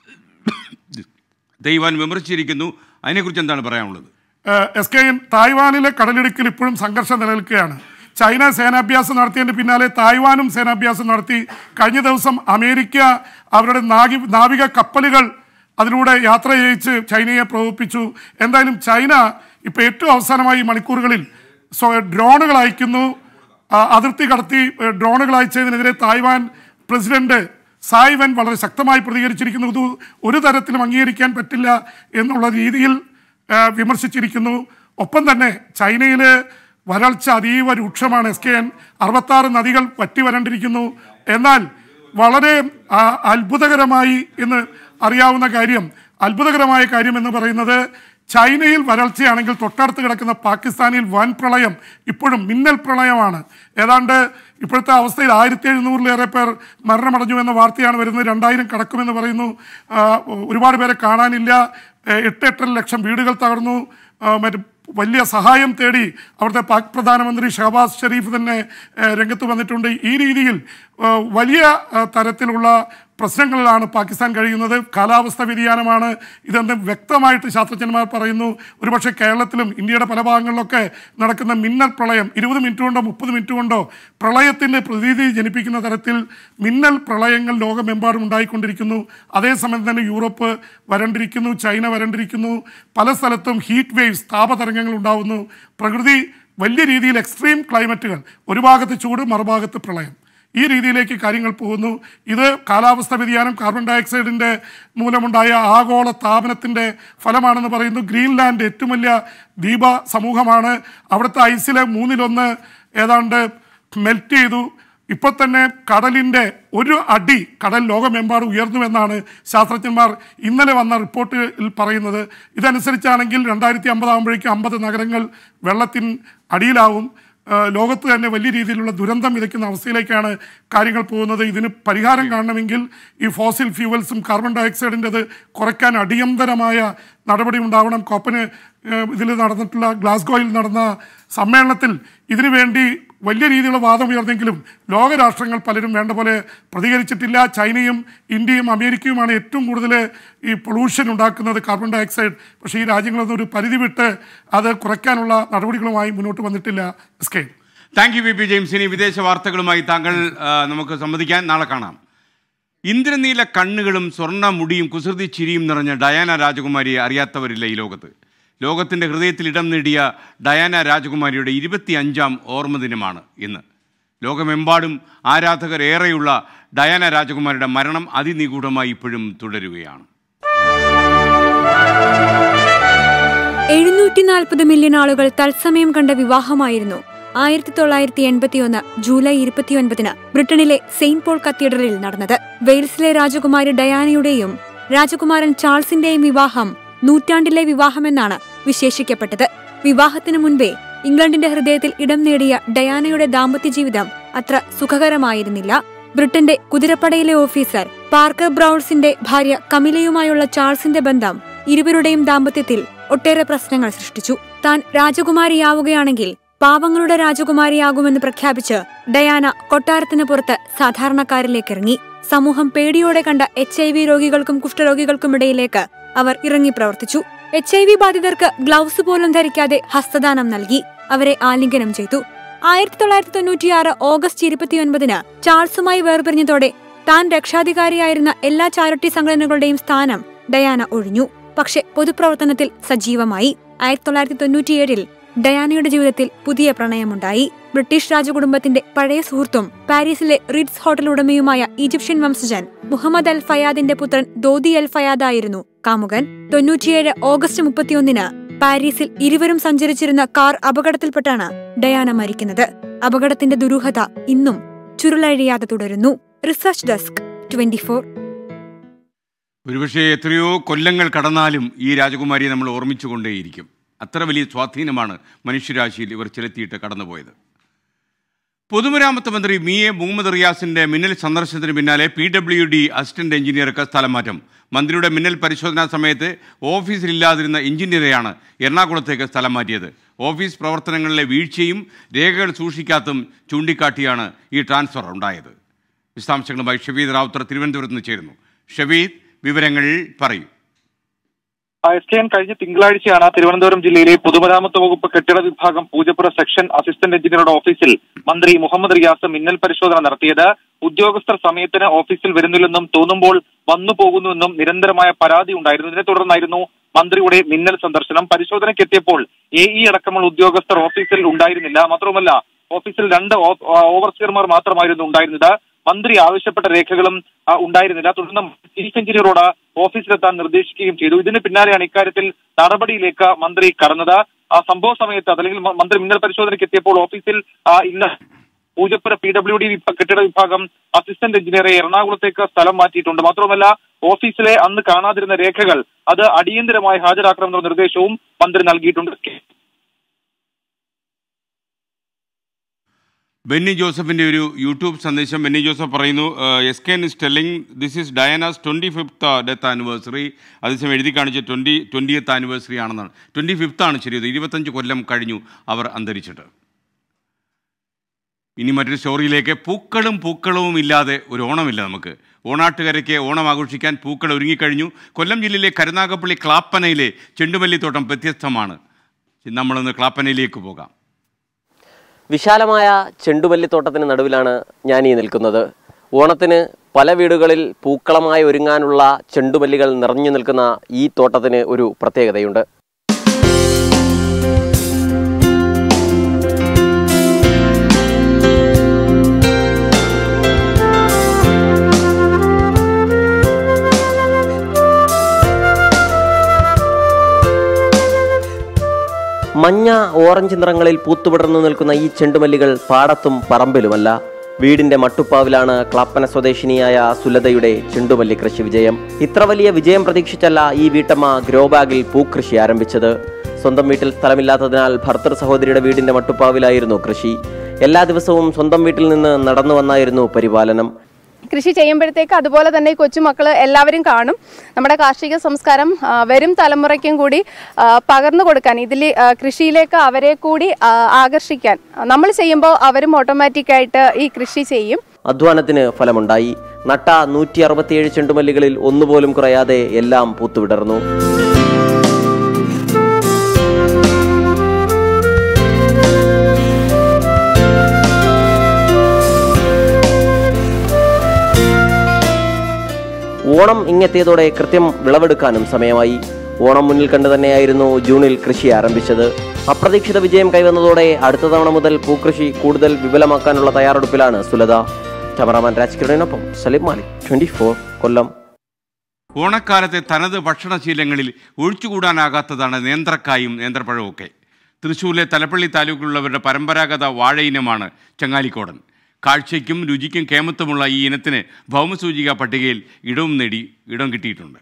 തൈവാൻ വിമർശിച്ചിരിക്കുന്നു അതിനെക്കുറിച്ച് എന്താണ് പറയാനുള്ളത് ഏഹ് എസ് കെ എൻ തായ്വാനിലെ കടലിടുക്കിൽ ഇപ്പോഴും സംഘർഷം നിലനിൽക്കുകയാണ് ചൈന സേനാഭ്യാസം നടത്തിയതിൻ്റെ പിന്നാലെ തായ്വാനും സേനാഭ്യാസം നടത്തി കഴിഞ്ഞ ദിവസം അമേരിക്ക അവരുടെ നാഗി നാവിക കപ്പലുകൾ അതിലൂടെ യാത്ര ചെയ്യിച്ച് ചൈനയെ പ്രകോപിപ്പിച്ചു എന്തായാലും ചൈന ഇപ്പോൾ ഏറ്റവും അവസാനമായി ഈ മണിക്കൂറുകളിൽ സ്വ ഡ്രോണുകൾ അയക്കുന്നു ആ, അതിർത്തി കടത്തി ഏഹ്, ഡ്രോണുകൾ അയച്ചതിനെതിരെ തായ്വാൻ പ്രസിഡന്റ് സായ് വെൻ വളരെ ശക്തമായി പ്രതികരിച്ചിരിക്കുന്നു ഇത് ഒരു തരത്തിലും അംഗീകരിക്കാൻ പറ്റില്ല എന്നുള്ള രീതിയിൽ ആ, വിമർശിച്ചിരിക്കുന്നു ഒപ്പം തന്നെ ചൈനയിൽ വരൾച്ച അതീവ രൂക്ഷമാണ് എസ് കെ എൻ അറുപത്താറ് നദികൾ വറ്റി വരണ്ടിരിക്കുന്നു എന്നാൽ വളരെ ആ, അത്ഭുതകരമായി എന്ന് അറിയാവുന്ന കാര്യം അത്ഭുതകരമായ കാര്യം എന്ന് പറയുന്നത് ചൈനയിൽ വരൾച്ചയാണെങ്കിൽ തൊട്ടടുത്ത് കിടക്കുന്ന പാകിസ്ഥാനിൽ വൻ പ്രളയം ഇപ്പോഴും മിന്നൽ പ്രളയമാണ് ഏതാണ്ട് ഇപ്പോഴത്തെ അവസ്ഥയിൽ ആയിരത്തി എഴുന്നൂറിലേറെ പേർ മരണമടഞ്ഞു എന്ന വാർത്തയാണ് വരുന്നത് രണ്ടായിരം കടക്കുമെന്ന് പറയുന്നു ആ, ഒരുപാട് പേരെ കാണാനില്ല ഏ, എട്ട് എട്ടര ലക്ഷം വീടുകൾ തകർന്നു ആ, മറ്റ് വലിയ സഹായം തേടി അവിടുത്തെ പാക് പ്രധാനമന്ത്രി ഷഹബാസ് ഷെരീഫ് തന്നെ ഏ, രംഗത്ത് വന്നിട്ടുണ്ട് ഈ രീതിയിൽ ആ, വലിയ ആ, തരത്തിലുള്ള പ്രശ്നങ്ങളിലാണ് പാകിസ്ഥാൻ കഴിയുന്നത് കാലാവസ്ഥ വ്യതിയാനമാണ് ഇതെന്ന് വ്യക്തമായിട്ട് ശാസ്ത്രജ്ഞന്മാർ പറയുന്നു ഒരുപക്ഷെ കേരളത്തിലും ഇന്ത്യയുടെ പല ഭാഗങ്ങളിലൊക്കെ നടക്കുന്ന മിന്നൽ പ്രളയം ഇരുപത് മിനിറ്റ് കൊണ്ടോ മുപ്പത് മിനിറ്റ് കൊണ്ടോ പ്രളയത്തിൻ്റെ പ്രതീതി ജനിപ്പിക്കുന്ന തരത്തിൽ മിന്നൽ പ്രളയങ്ങൾ ലോകമെമ്പാടും ഉണ്ടായിക്കൊണ്ടിരിക്കുന്നു അതേസമയം തന്നെ യൂറോപ്പ് വരണ്ടിരിക്കുന്നു ചൈന വരണ്ടിരിക്കുന്നു പല സ്ഥലത്തും ഹീറ്റ് വേവ്സ് താപതരംഗങ്ങൾ ഉണ്ടാവുന്നു പ്രകൃതി വലിയ രീതിയിൽ എക്സ്ട്രീം ക്ലൈമറ്റുകൾ ഒരു ഭാഗത്ത് ചൂട് മറുഭാഗത്ത് പ്രളയം ഈ രീതിയിലേക്ക് കാര്യങ്ങൾ പോകുന്നു ഇത് കാലാവസ്ഥ വ്യതിയാനം കാർബൺ ഡയോക്സൈഡിൻ്റെ മൂലമുണ്ടായ ആഗോള താപനത്തിൻ്റെ ഫലമാണെന്ന് പറയുന്നു ഗ്രീൻലാൻഡ് ഏറ്റവും വലിയ ദ്വീപ സമൂഹമാണ് അവിടുത്തെ ഐസിലെ മൂന്നിലൊന്ന് ഏതാണ്ട് മെൽറ്റ് ചെയ്തു ഇപ്പോൾ തന്നെ കടലിൻ്റെ ഒരു അടി കടൽ ലോകമെമ്പാടും ഉയർന്നുവെന്നാണ് ശാസ്ത്രജ്ഞന്മാർ ഇന്നലെ വന്ന റിപ്പോർട്ടിൽ പറയുന്നത് ഇതനുസരിച്ചാണെങ്കിൽ രണ്ടായിരത്തി അമ്പതാകുമ്പോഴേക്കും അമ്പത് നഗരങ്ങൾ വെള്ളത്തിൻ അടിയിലാവും ആ, ലോകത്ത് തന്നെ വലിയ രീതിയിലുള്ള ദുരന്തം വിതയ്ക്കുന്ന അവസ്ഥയിലേക്കാണ് കാര്യങ്ങൾ പോകുന്നത് ഇതിന് പരിഹാരം കാണണമെങ്കിൽ ഈ ഫോസിൽ ഫ്യൂവൽസും കാർബൺ ഡയോക്സൈഡിൻ്റെത് കുറയ്ക്കാൻ അടിയന്തരമായ നടപടി ഉണ്ടാവണം കോപ്പന് ഇതിൽ നടന്നിട്ടുള്ള ഗ്ലാസ്ഗോയിൽ നടന്ന സമ്മേളനത്തിൽ ഇതിനു വേണ്ടി വലിയ രീതിയിലുള്ള വാദം ഉയർന്നെങ്കിലും ലോകരാഷ്ട്രങ്ങൾ പലരും വേണ്ട പോലെ പ്രതികരിച്ചിട്ടില്ല ചൈനയും ഇന്ത്യയും അമേരിക്കയുമാണ് ഏറ്റവും കൂടുതൽ ഈ പൊള്യൂഷൻ ഉണ്ടാക്കുന്നത് കാർബൺ ഡയോക്സൈഡ് പക്ഷേ ഈ രാജ്യങ്ങളൊന്നും ഒരു പരിധി വിട്ട് അത് കുറയ്ക്കാനുള്ള നടപടികളുമായി മുന്നോട്ട് വന്നിട്ടില്ല S K thank you V P James ഇനി വിദേശ വാർത്തകളുമായി താങ്കൾ ആ, നമുക്ക് സംവദിക്കാൻ നാളെ കാണാം ഇന്ദ്രനീല കണ്ണുകളും സ്വർണ്ണ മുടിയും കുസൃതി ചിരിയും നിറഞ്ഞ ഡയാന രാജകുമാരിയെ അറിയാത്തവരില്ല ഈ ലോകത്ത് ലോകത്തിൻ്റെ ഹൃദയത്തിൽ ഇടം നേടിയ ഡയാന രാജകുമാരിയുടെ ഇരുപത്തി അഞ്ചാം ഓർമ്മ ദിനമാണ് ഇന്ന് ലോകമെമ്പാടും ആരാധകർ ഏറെയുള്ള ഡയാന രാജകുമാരിയുടെ മരണം അതിനിഗൂഢമായി ഇപ്പോഴും തുടരുകയാണ് എഴുന്നൂറ്റി നാൽപ്പത് മില്യൺ ആളുകൾ തത്സമയം കണ്ട വിവാഹമായിരുന്നു ആയിരത്തി തൊള്ളായിരത്തി എൺപത്തിയൊന്ന് ജൂലൈ ഇരുപത്തിയൊൻപതിന് ബ്രിട്ടനിലെ സെയിന്റ് പോൾ കത്തീഡ്രലിൽ നടന്നത് വെയിൽസിലെ രാജകുമാരി ഡയാനയുടെയും രാജകുമാരൻ ചാൾസിന്റെയും വിവാഹം നൂറ്റാണ്ടിലെ വിവാഹമെന്നാണ് വിശേഷിക്കപ്പെട്ടത് വിവാഹത്തിനു മുൻപേ ഇംഗ്ലണ്ടിന്റെ ഹൃദയത്തിൽ ഇടം നേടിയ ഡയാനയുടെ ദാമ്പത്യ ജീവിതം അത്ര സുഖകരമായിരുന്നില്ല ബ്രിട്ടന്റെ കുതിരപ്പടയിലെ ഓഫീസർ പാർക്കർ ബ്രൗൺസിന്റെ ഭാര്യ കമിലയുമായുള്ള ചാൾസിന്റെ ബന്ധം ഇരുവരുടെയും ദാമ്പത്യത്തിൽ ഒട്ടേറെ പ്രശ്നങ്ങൾ സൃഷ്ടിച്ചു താൻ രാജകുമാരിയാവുകയാണെങ്കിൽ പാവങ്ങളുടെ രാജകുമാരിയാകുമെന്ന് പ്രഖ്യാപിച്ച് ഡയാന കൊട്ടാരത്തിന് പുറത്ത് സാധാരണക്കാരിലേക്ക് ഇറങ്ങി സമൂഹം പേടിയോടെ കണ്ട എച്ച് ഐ വി രോഗികൾക്കും കുഷ്ഠരോഗികൾക്കുമിടയിലേക്ക് അവർ ഇറങ്ങി പ്രവർത്തിച്ചു എച്ച് ഐ വി ബാധിതർക്ക് ഗ്ലൗസ് പോലും ധരിക്കാതെ ഹസ്തദാനം നൽകി അവരെ ആലിംഗനം ചെയ്തു ആയിരത്തി തൊള്ളായിരത്തി തൊണ്ണൂറ്റിയാറ് ഓഗസ്റ്റ് ഇരുപത്തിയൊൻപതിന് ചാൾസുമായി വേർപിരിഞ്ഞതോടെ താൻ രക്ഷാധികാരിയായിരുന്ന എല്ലാ ചാരിറ്റി സംഘടനകളുടെയും സ്ഥാനം ഡയാന ഒഴിഞ്ഞു പക്ഷെ പൊതുപ്രവർത്തനത്തിൽ സജീവമായി ആയിരത്തി തൊള്ളായിരത്തി തൊണ്ണൂറ്റിയേഴിൽ ഡയാനയുടെ ജീവിതത്തിൽ പുതിയ പ്രണയമുണ്ടായി ബ്രിട്ടീഷ് രാജകുടുംബത്തിന്റെ പഴയ സുഹൃത്തും പാരീസിലെ റിഡ്സ് ഹോട്ടൽ ഉടമയുമായ ഈജിപ്ഷ്യൻ വംശജൻ മുഹമ്മദ് അൽ ഫയാദിന്റെ പുത്രൻ ദോദി അൽ ഫയാദായിരുന്നു കാമുകൻ തൊണ്ണൂറ്റിയേഴ് ഓഗസ്റ്റ് മുപ്പത്തിയൊന്നിന് പാരീസിൽ ഇരുവരും സഞ്ചരിച്ചിരുന്ന കാർ അപകടത്തിൽപ്പെട്ടാണ് ഡയാന മരിക്കുന്നത് അപകടത്തിന്റെ ദുരൂഹത ഇന്നും ചുരുളഴിയാതെ തുടരുന്നു റിസർച്ച് ഡെസ്ക് ട്വന്റി ഒരുപക്ഷെ എത്രയോ കൊല്ലങ്ങൾ കടന്നാലും ഈ രാജകുമാരിയെ നമ്മൾ ഓർമ്മിച്ചുകൊണ്ടേയിരിക്കും അത്ര വലിയ സ്വാധീനമാണ് മനുഷ്യരാശിയിൽ ഇവർ ചെലുത്തിയിട്ട് കടന്നുപോയത് പൊതുമരാമത്ത് മന്ത്രി മി എ മുഹമ്മദ് റിയാസിന്റെ മിന്നൽ സന്ദർശനത്തിന് പിന്നാലെ പി ഡബ്ല്യു ഡി അസിസ്റ്റന്റ് എഞ്ചിനീയർക്ക് സ്ഥലം മാറ്റം മന്ത്രിയുടെ മിന്നൽ പരിശോധനാ സമയത്ത് ഓഫീസിലില്ലാതിരുന്ന എഞ്ചിനീയറെയാണ് എറണാകുളത്തേക്ക് സ്ഥലം മാറ്റിയത് ഓഫീസ് പ്രവർത്തനങ്ങളിലെ വീഴ്ചയും രേഖകൾ സൂക്ഷിക്കാത്തും ചൂണ്ടിക്കാട്ടിയാണ് ഈ ട്രാൻസ്ഫർ ഉണ്ടായത് വിശദാംശങ്ങളുമായി ഷബീദ് റാവുത്തർ തിരുവനന്തപുരത്ത് നിന്ന് ചേരുന്നു ഷബീദ് വിവരങ്ങൾ പറയൂ എസ് കെ എൻ കഴിഞ്ഞ തിങ്കളാഴ്ചയാണ് തിരുവനന്തപുരം ജില്ലയിലെ പൊതുമരാമത്ത് വകുപ്പ് കെട്ടിട വിഭാഗം പൂജപ്പുര സെക്ഷൻ അസിസ്റ്റന്റ് എഞ്ചിനീയറുടെ ഓഫീസിൽ മന്ത്രി മുഹമ്മദ് റിയാസ് മിന്നൽ പരിശോധന നടത്തിയത് ഉദ്യോഗസ്ഥർ സമയത്തിന് ഓഫീസിൽ വരുന്നില്ലെന്നും തോന്നുമ്പോൾ വന്നു പോകുന്നുവെന്നും നിരന്തരമായ പരാതി ഉണ്ടായിരുന്നു ഇതിനെ തുടർന്നായിരുന്നു മന്ത്രിയുടെ മിന്നൽ സന്ദർശനം പരിശോധനയ്ക്ക് എത്തിയപ്പോൾ എ ഇ അടക്കമുള്ള ഉദ്യോഗസ്ഥർ ഓഫീസിൽ ഉണ്ടായിരുന്നില്ല മാത്രവുമല്ല ഓഫീസിൽ രണ്ട് ഓവർസിയർമാർ മാത്രമായിരുന്നു ഉണ്ടായിരുന്നത് മന്ത്രി ആവശ്യപ്പെട്ട രേഖകളും ആ, ഉണ്ടായിരുന്നില്ല തുടർന്ന് ചീഫ് എഞ്ചിനീയറോട് ഓഫീസിലെത്താൻ നിർദ്ദേശിക്കുകയും ചെയ്തു ഇതിന് പിന്നാലെയാണ് ഇക്കാര്യത്തിൽ നടപടിയിലേക്ക് മന്ത്രി കടന്നത് ആ സംഭവ സമയത്ത് അല്ലെങ്കിൽ മ- മന്ത്രി മിന്നൽ പരിശോധനയ്ക്ക് എത്തിയപ്പോൾ ഓഫീസിൽ ആ, ഇല്ല പൂജപ്പുര പി ഡബ്ല്യു ഡി കെട്ടിട വിഭാഗം അസിസ്റ്റന്റ് എഞ്ചിനീയറെ എറണാകുളത്തേക്ക് സ്ഥലം മാറ്റിയിട്ടുണ്ട് മാത്രമല്ല ഓഫീസിലെ അന്ന് കാണാതിരുന്ന രേഖകൾ അത് അടിയന്തരമായി ഹാജരാക്കണമെന്ന നിർദ്ദേശവും മന്ത്രി നൽകിയിട്ടുണ്ട് ബെന്നി ജോസഫിന്റെ ഒരു യൂട്യൂബ് സന്ദേശം ബെന്നി ജോസഫ് പറയുന്നു S K is telling this is Diana's twenty fifth death anniversary അതേസമയം എഴുതി കാണിച്ച് ട്വന്റി ട്വന്റിയത്ത് ആനിവേഴ്സറി ആണെന്നാണ് ട്വന്റി ഫിഫ്ത്ത് ആണ് ശരി ഇരുപത്തഞ്ച് കൊല്ലം കഴിഞ്ഞു അവർ അന്തരിച്ചിട്ട് ഇനി മറ്റൊരു സ്റ്റോറിയിലേക്ക് പൂക്കളും പൂക്കളവും ഇല്ലാതെ ഒരു ഓണമില്ല നമുക്ക് ഓണാട്ടുകരയ്ക്ക് ഓണം ആഘോഷിക്കാൻ പൂക്കൾ ഒരുങ്ങിക്കഴിഞ്ഞു കൊല്ലം ജില്ലയിലെ കരുനാഗപ്പള്ളി ക്ലാപ്പനയിലെ ചെണ്ടുമല്ലിത്തോട്ടം വ്യത്യസ്തമാണ് നമ്മളൊന്ന് ക്ലാപ്പനയിലേക്ക് പോകാം വിശാലമായ ചെണ്ടുമല്ലിത്തോട്ടത്തിന് നടുവിലാണ് ഞാൻ ഈ നിൽക്കുന്നത് ഓണത്തിന് പല വീടുകളിൽ പൂക്കളമായി ഒരുങ്ങാനുള്ള ചെണ്ടുമല്ലികൾ നിറഞ്ഞു നിൽക്കുന്ന ഈ തോട്ടത്തിന് ഒരു പ്രത്യേകതയുണ്ട് മഞ്ഞ ഓറഞ്ച് നിറങ്ങളിൽ പൂത്തുപടർന്നു നിൽക്കുന്ന ഈ ചെണ്ടുമല്ലികൾ പാടത്തും പറമ്പിലുമല്ല വീടിന്റെ മട്ടുപ്പാവിലാണ് ക്ലാപ്പന സ്വദേശിനിയായ സുലതയുടെ ചെണ്ടുമല്ലി കൃഷി വിജയം ഇത്ര വലിയ വിജയം പ്രതീക്ഷിച്ചല്ല ഈ വീട്ടമ്മ ഗ്രോ ബാഗിൽ പൂക്കൃഷി ആരംഭിച്ചത് സ്വന്തം വീട്ടിൽ സ്ഥലമില്ലാത്തതിനാൽ ഭർത്തൃ സഹോദരിയുടെ വീടിന്റെ മട്ടുപ്പാവിലായിരുന്നു കൃഷി എല്ലാ ദിവസവും സ്വന്തം വീട്ടിൽ നിന്ന് നടന്നു വന്നായിരുന്നു പരിപാലനം കൃഷി ചെയ്യുമ്പോഴത്തേക്ക് അതുപോലെ തന്നെ ഈ കൊച്ചുമക്കൾ എല്ലാവരും കാണും നമ്മുടെ കാർഷിക സംസ്കാരം ആ, വരും തലമുറയ്ക്കും കൂടി ആ, പകർന്നു കൊടുക്കാൻ ഇതിൽ ആ, കൃഷിയിലേക്ക് അവരെ കൂടി ആ, ആകർഷിക്കാൻ നമ്മൾ ചെയ്യുമ്പോൾ അവരും ഓട്ടോമാറ്റിക്കായിട്ട് ഈ കൃഷി ചെയ്യും അധ്വാനത്തിന് ഫലമുണ്ടായി നട്ട നൂറ്റി അറുപത്തിയേഴ് ചെണ്ടുമല്ലികളിൽ ഒന്നുപോലും കുറയാതെ എല്ലാം പൂത്തുവിടർന്നു ഓണം ഇങ്ങെത്തിയതോടെ കൃത്യം വിളവെടുക്കാനും സമയമായി ഓണം മുന്നിൽ കണ്ടു തന്നെയായിരുന്നു ജൂണിൽ കൃഷി ആരംഭിച്ചത് അപ്രതീക്ഷിത വിജയം കൈവന്നതോടെ അടുത്ത തവണ മുതൽ പൂക്കൃഷി കൂടുതൽ വിപുലമാക്കാനുള്ള തയ്യാറെടുപ്പിലാണ് സുലത ക്യാമറാമാൻ രാജ്കിരണിനൊപ്പം സലീം മാലിക് ട്വന്റി കൊല്ലം ഓണക്കാലത്തെ തനത് ഭക്ഷണശീലങ്ങളിൽ ഒഴിച്ചുകൂടാനാകാത്തതാണ് നേന്ത്രക്കായും നേന്ത്രപ്പഴവും ഒക്കെ തൃശ്ശൂരിലെ തലപ്പള്ളി താലൂക്കിലുള്ളവരുടെ പരമ്പരാഗത വാഴയിനമാണ് ചങ്ങാലിക്കോടൻ കാഴ്ചയ്ക്കും രുചിക്കും കേമത്വമുള്ള ഈ ഇനത്തിന് ഭൗമസൂചിക പട്ടികയിൽ ഇടവും നേടി ഇടം കിട്ടിയിട്ടുണ്ട്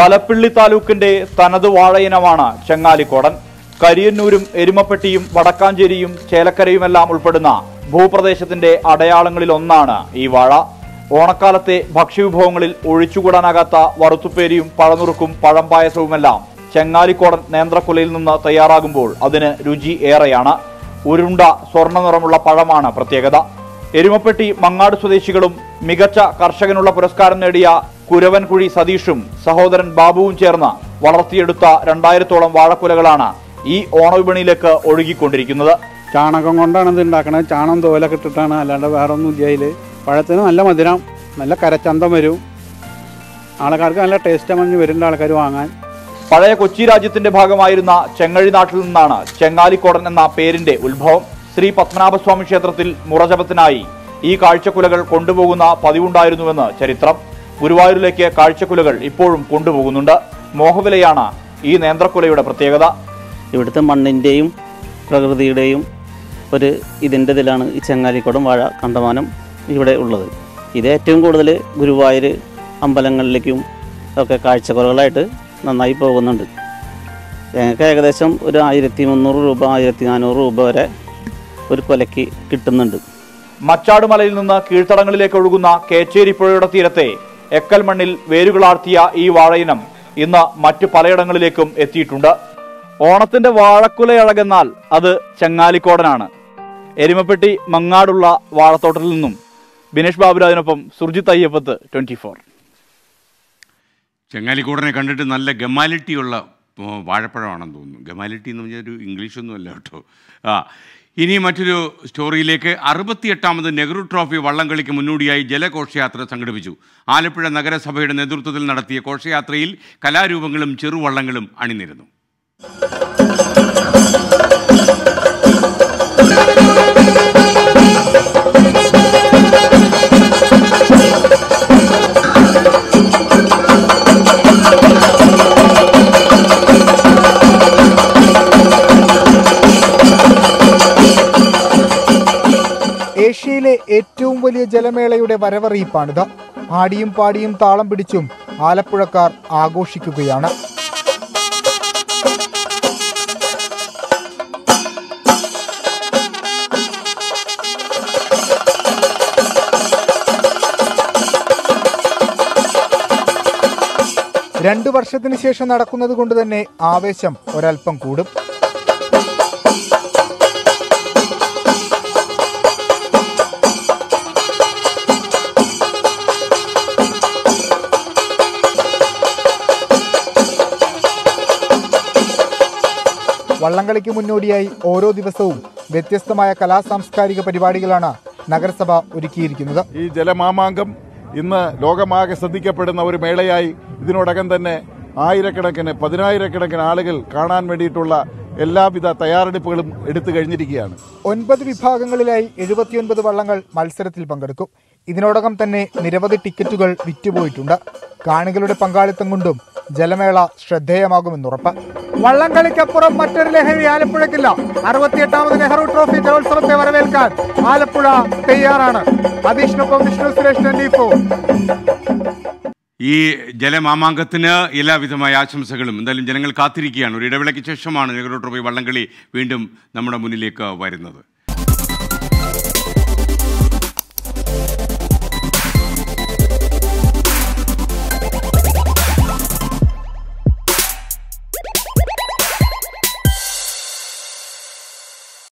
തലപ്പിള്ളി താലൂക്കിന്റെ തനത് വാഴയിനമാണ് ചെങ്ങാലിക്കോടൻ കരിയന്നൂരും എരുമപ്പെട്ടിയും വടക്കാഞ്ചേരിയും ചേലക്കരയുമെല്ലാം ഉൾപ്പെടുന്ന ഭൂപ്രദേശത്തിന്റെ അടയാളങ്ങളിൽ ഒന്നാണ് ഈ വാഴ ഓണക്കാലത്തെ ഭക്ഷ്യവിഭവങ്ങളിൽ ഒഴിച്ചുകൂടാനാകാത്ത വറുത്തുപ്പേരിയും പഴനുറുക്കും പഴം പായസവുമെല്ലാം ചെങ്ങാലിക്കോടൻ നേന്ത്രക്കുലയിൽ നിന്ന് തയ്യാറാകുമ്പോൾ അതിന് രുചി ഏറെയാണ് ഉരുണ്ട സ്വർണ്ണ നിറമുള്ള പഴമാണ് പ്രത്യേകത എരുമപ്പെട്ടി മങ്ങാട് സ്വദേശികളും മികച്ച കർഷകനുള്ള പുരസ്കാരം നേടിയ കുരവൻകുഴി സതീഷും സഹോദരൻ ബാബുവും ചേർന്ന് വളർത്തിയെടുത്ത രണ്ടായിരത്തോളം വാഴക്കുലകളാണ് ഈ ഓണവിപണിയിലേക്ക് ഒഴുകിക്കൊണ്ടിരിക്കുന്നത് ചാണകം കൊണ്ടാണ് ഇത് ഉണ്ടാക്കണത് ചാണകം തോലൊക്കെ ഇട്ടിട്ടാണ് അല്ലാണ്ട് വേറെ ഒന്നും ഇല്ല അതിൽ പഴത്തിന് നല്ല മധുരം നല്ല കരച്ചന്തം വരും ആൾക്കാർക്ക് നല്ല ടേസ്റ്റ് മഞ്ഞ് വരുന്നുണ്ട് ആൾക്കാർ വാങ്ങാൻ പഴയ കൊച്ചി രാജ്യത്തിന്റെ ഭാഗമായിരുന്ന ചെങ്ങഴി നാട്ടിൽ നിന്നാണ് ചെങ്ങാലിക്കോടൻ എന്ന പേരിന്റെ ഉത്ഭവം ശ്രീ പത്മനാഭസ്വാമി ക്ഷേത്രത്തിൽ മുറജപത്തിനായി ഈ കാഴ്ചക്കുലകൾ കൊണ്ടുപോകുന്ന പതിവുണ്ടായിരുന്നുവെന്ന് ചരിത്രം ഗുരുവായൂരിലേക്ക് കാഴ്ചക്കുലകൾ ഇപ്പോഴും കൊണ്ടുപോകുന്നുണ്ട് മോഹവിലയാണ് ഈ നേന്ത്രക്കുലയുടെ പ്രത്യേകത ഇവിടുത്തെ മണ്ണിൻ്റെയും പ്രകൃതിയുടെയും ഒരു ഇതിൻ്റെ ഇതിലാണ് ഈ ചെങ്ങാലിക്കുടം വാഴ കണ്ടമാനം ഇവിടെ ഉള്ളത് ഇത് ഏറ്റവും കൂടുതൽ ഗുരുവായൂർ അമ്പലങ്ങളിലേക്കും ഒക്കെ കാഴ്ചക്കുറകളായിട്ട് നന്നായി പോകുന്നുണ്ട് ഞങ്ങൾക്ക് ഏകദേശം ഒരു ആയിരത്തി മുന്നൂറ് രൂപ ആയിരത്തി നാനൂറ് രൂപ വരെ ഒരു കൊലയ്ക്ക് കിട്ടുന്നുണ്ട് മച്ചാട് മലയിൽ നിന്ന് കീഴ്ത്തടങ്ങളിലേക്ക് ഒഴുകുന്ന കേച്ചേരി പുഴയുടെ തീരത്തെ എക്കൽ മണ്ണിൽ വേരുകളാർത്തിയ ഈ വാഴയിനം ഇന്ന് മറ്റു പലയിടങ്ങളിലേക്കും എത്തിയിട്ടുണ്ട് ഓണത്തിന്റെ വാഴക്കുലയഴകെന്നാൽ അത് ചെങ്ങാലിക്കോടനാണ് എരുമപ്പെട്ടി മങ്ങാടുള്ള വാഴത്തോട്ടത്തിൽ നിന്നും ബിനേഷ് ബാബുരാജിനൊപ്പം സുർജിത് അയ്യപ്പത്ത് ട്വന്റി ഫോർ ചെങ്ങാലിക്കൂടനെ കണ്ടിട്ട് നല്ല ഗമാലിറ്റിയുള്ള ഓ, വാഴപ്പഴമാണെന്ന് തോന്നുന്നു ഗമാലിറ്റി എന്ന് പറഞ്ഞാൽ ഒരു ഇംഗ്ലീഷൊന്നും അല്ല കേട്ടോ ആ ഇനി മറ്റൊരു സ്റ്റോറിയിലേക്ക് അറുപത്തിയെട്ടാമത് നെഹ്റു ട്രോഫി വള്ളംകളിക്ക് മുന്നോടിയായി ജലഘോഷയാത്ര സംഘടിപ്പിച്ചു ആലപ്പുഴ നഗരസഭയുടെ നേതൃത്വത്തിൽ നടത്തിയ ഘോഷയാത്രയിൽ കലാരൂപങ്ങളും ചെറുവള്ളങ്ങളും അണിനിരന്നു ഏഷ്യയിലെ ഏറ്റവും വലിയ ജലമേളയുടെ വരവറിയിപ്പാണിത് ആടിയും പാടിയും താളം പിടിച്ചും ആലപ്പുഴക്കാർ ആഘോഷിക്കുകയാണ് രണ്ടു വർഷത്തിന് ശേഷം നടക്കുന്നത് കൊണ്ട് തന്നെ ആവേശം ഒരൽപ്പം കൂടും വള്ളംകളിക്ക് മുന്നോടിയായി ഓരോ ദിവസവും വ്യത്യസ്തമായ കലാ സാംസ്കാരിക പരിപാടികളാണ് നഗരസഭ ഒരുക്കിയിരിക്കുന്നത് ഈ ജലമാമാങ്കം ഇന്ന് ലോകമാകെ ശ്രദ്ധിക്കപ്പെടുന്ന ഒരു മേളയായി ഇതിനോടകം തന്നെ ആയിരക്കണക്കിന് പതിനായിരക്കണക്കിന് ആളുകൾ കാണാൻ വേണ്ടിയിട്ടുള്ള എല്ലാവിധ തയ്യാറെടുപ്പുകളും എടുത്തു കഴിഞ്ഞിരിക്കുകയാണ് ഒൻപത് വിഭാഗങ്ങളിലായി എഴുപത്തിയൊൻപത് വള്ളങ്ങൾ മത്സരത്തിൽ പങ്കെടുക്കും ഇതിനോടകം തന്നെ നിരവധി ടിക്കറ്റുകൾ വിറ്റുപോയിട്ടുണ്ട് കാണികളുടെ പങ്കാളിത്തം കൊണ്ടും ജലമേള ശ്രദ്ധേയമാകുമെന്നുറപ്പ് വള്ളംകളിക്കപ്പുറം മറ്റൊരു ലഹരി ആലപ്പുഴക്കില്ല അറുപത്തിയെട്ടാമത് നെഹ്റു ട്രോഫി ജലോത്സവത്തെ വരവേൽക്കാൻ ആലപ്പുഴ തയ്യാറാണ് അതീഷിനൊപ്പം വിഷ്ണു സുരേഷ് ട്വന്റി ഫോർ ഈ ജലമാമാങ്കത്തിന് എല്ലാവിധമായ ആശംസകളും എന്തായാലും ജനങ്ങൾ കാത്തിരിക്കുകയാണ് ഒരു ഇടവേളയ്ക്ക് ശേഷമാണ് നെഹ്റു ട്രോഫി വള്ളംകളി വീണ്ടും നമ്മുടെ മുന്നിലേക്ക് വരുന്നത്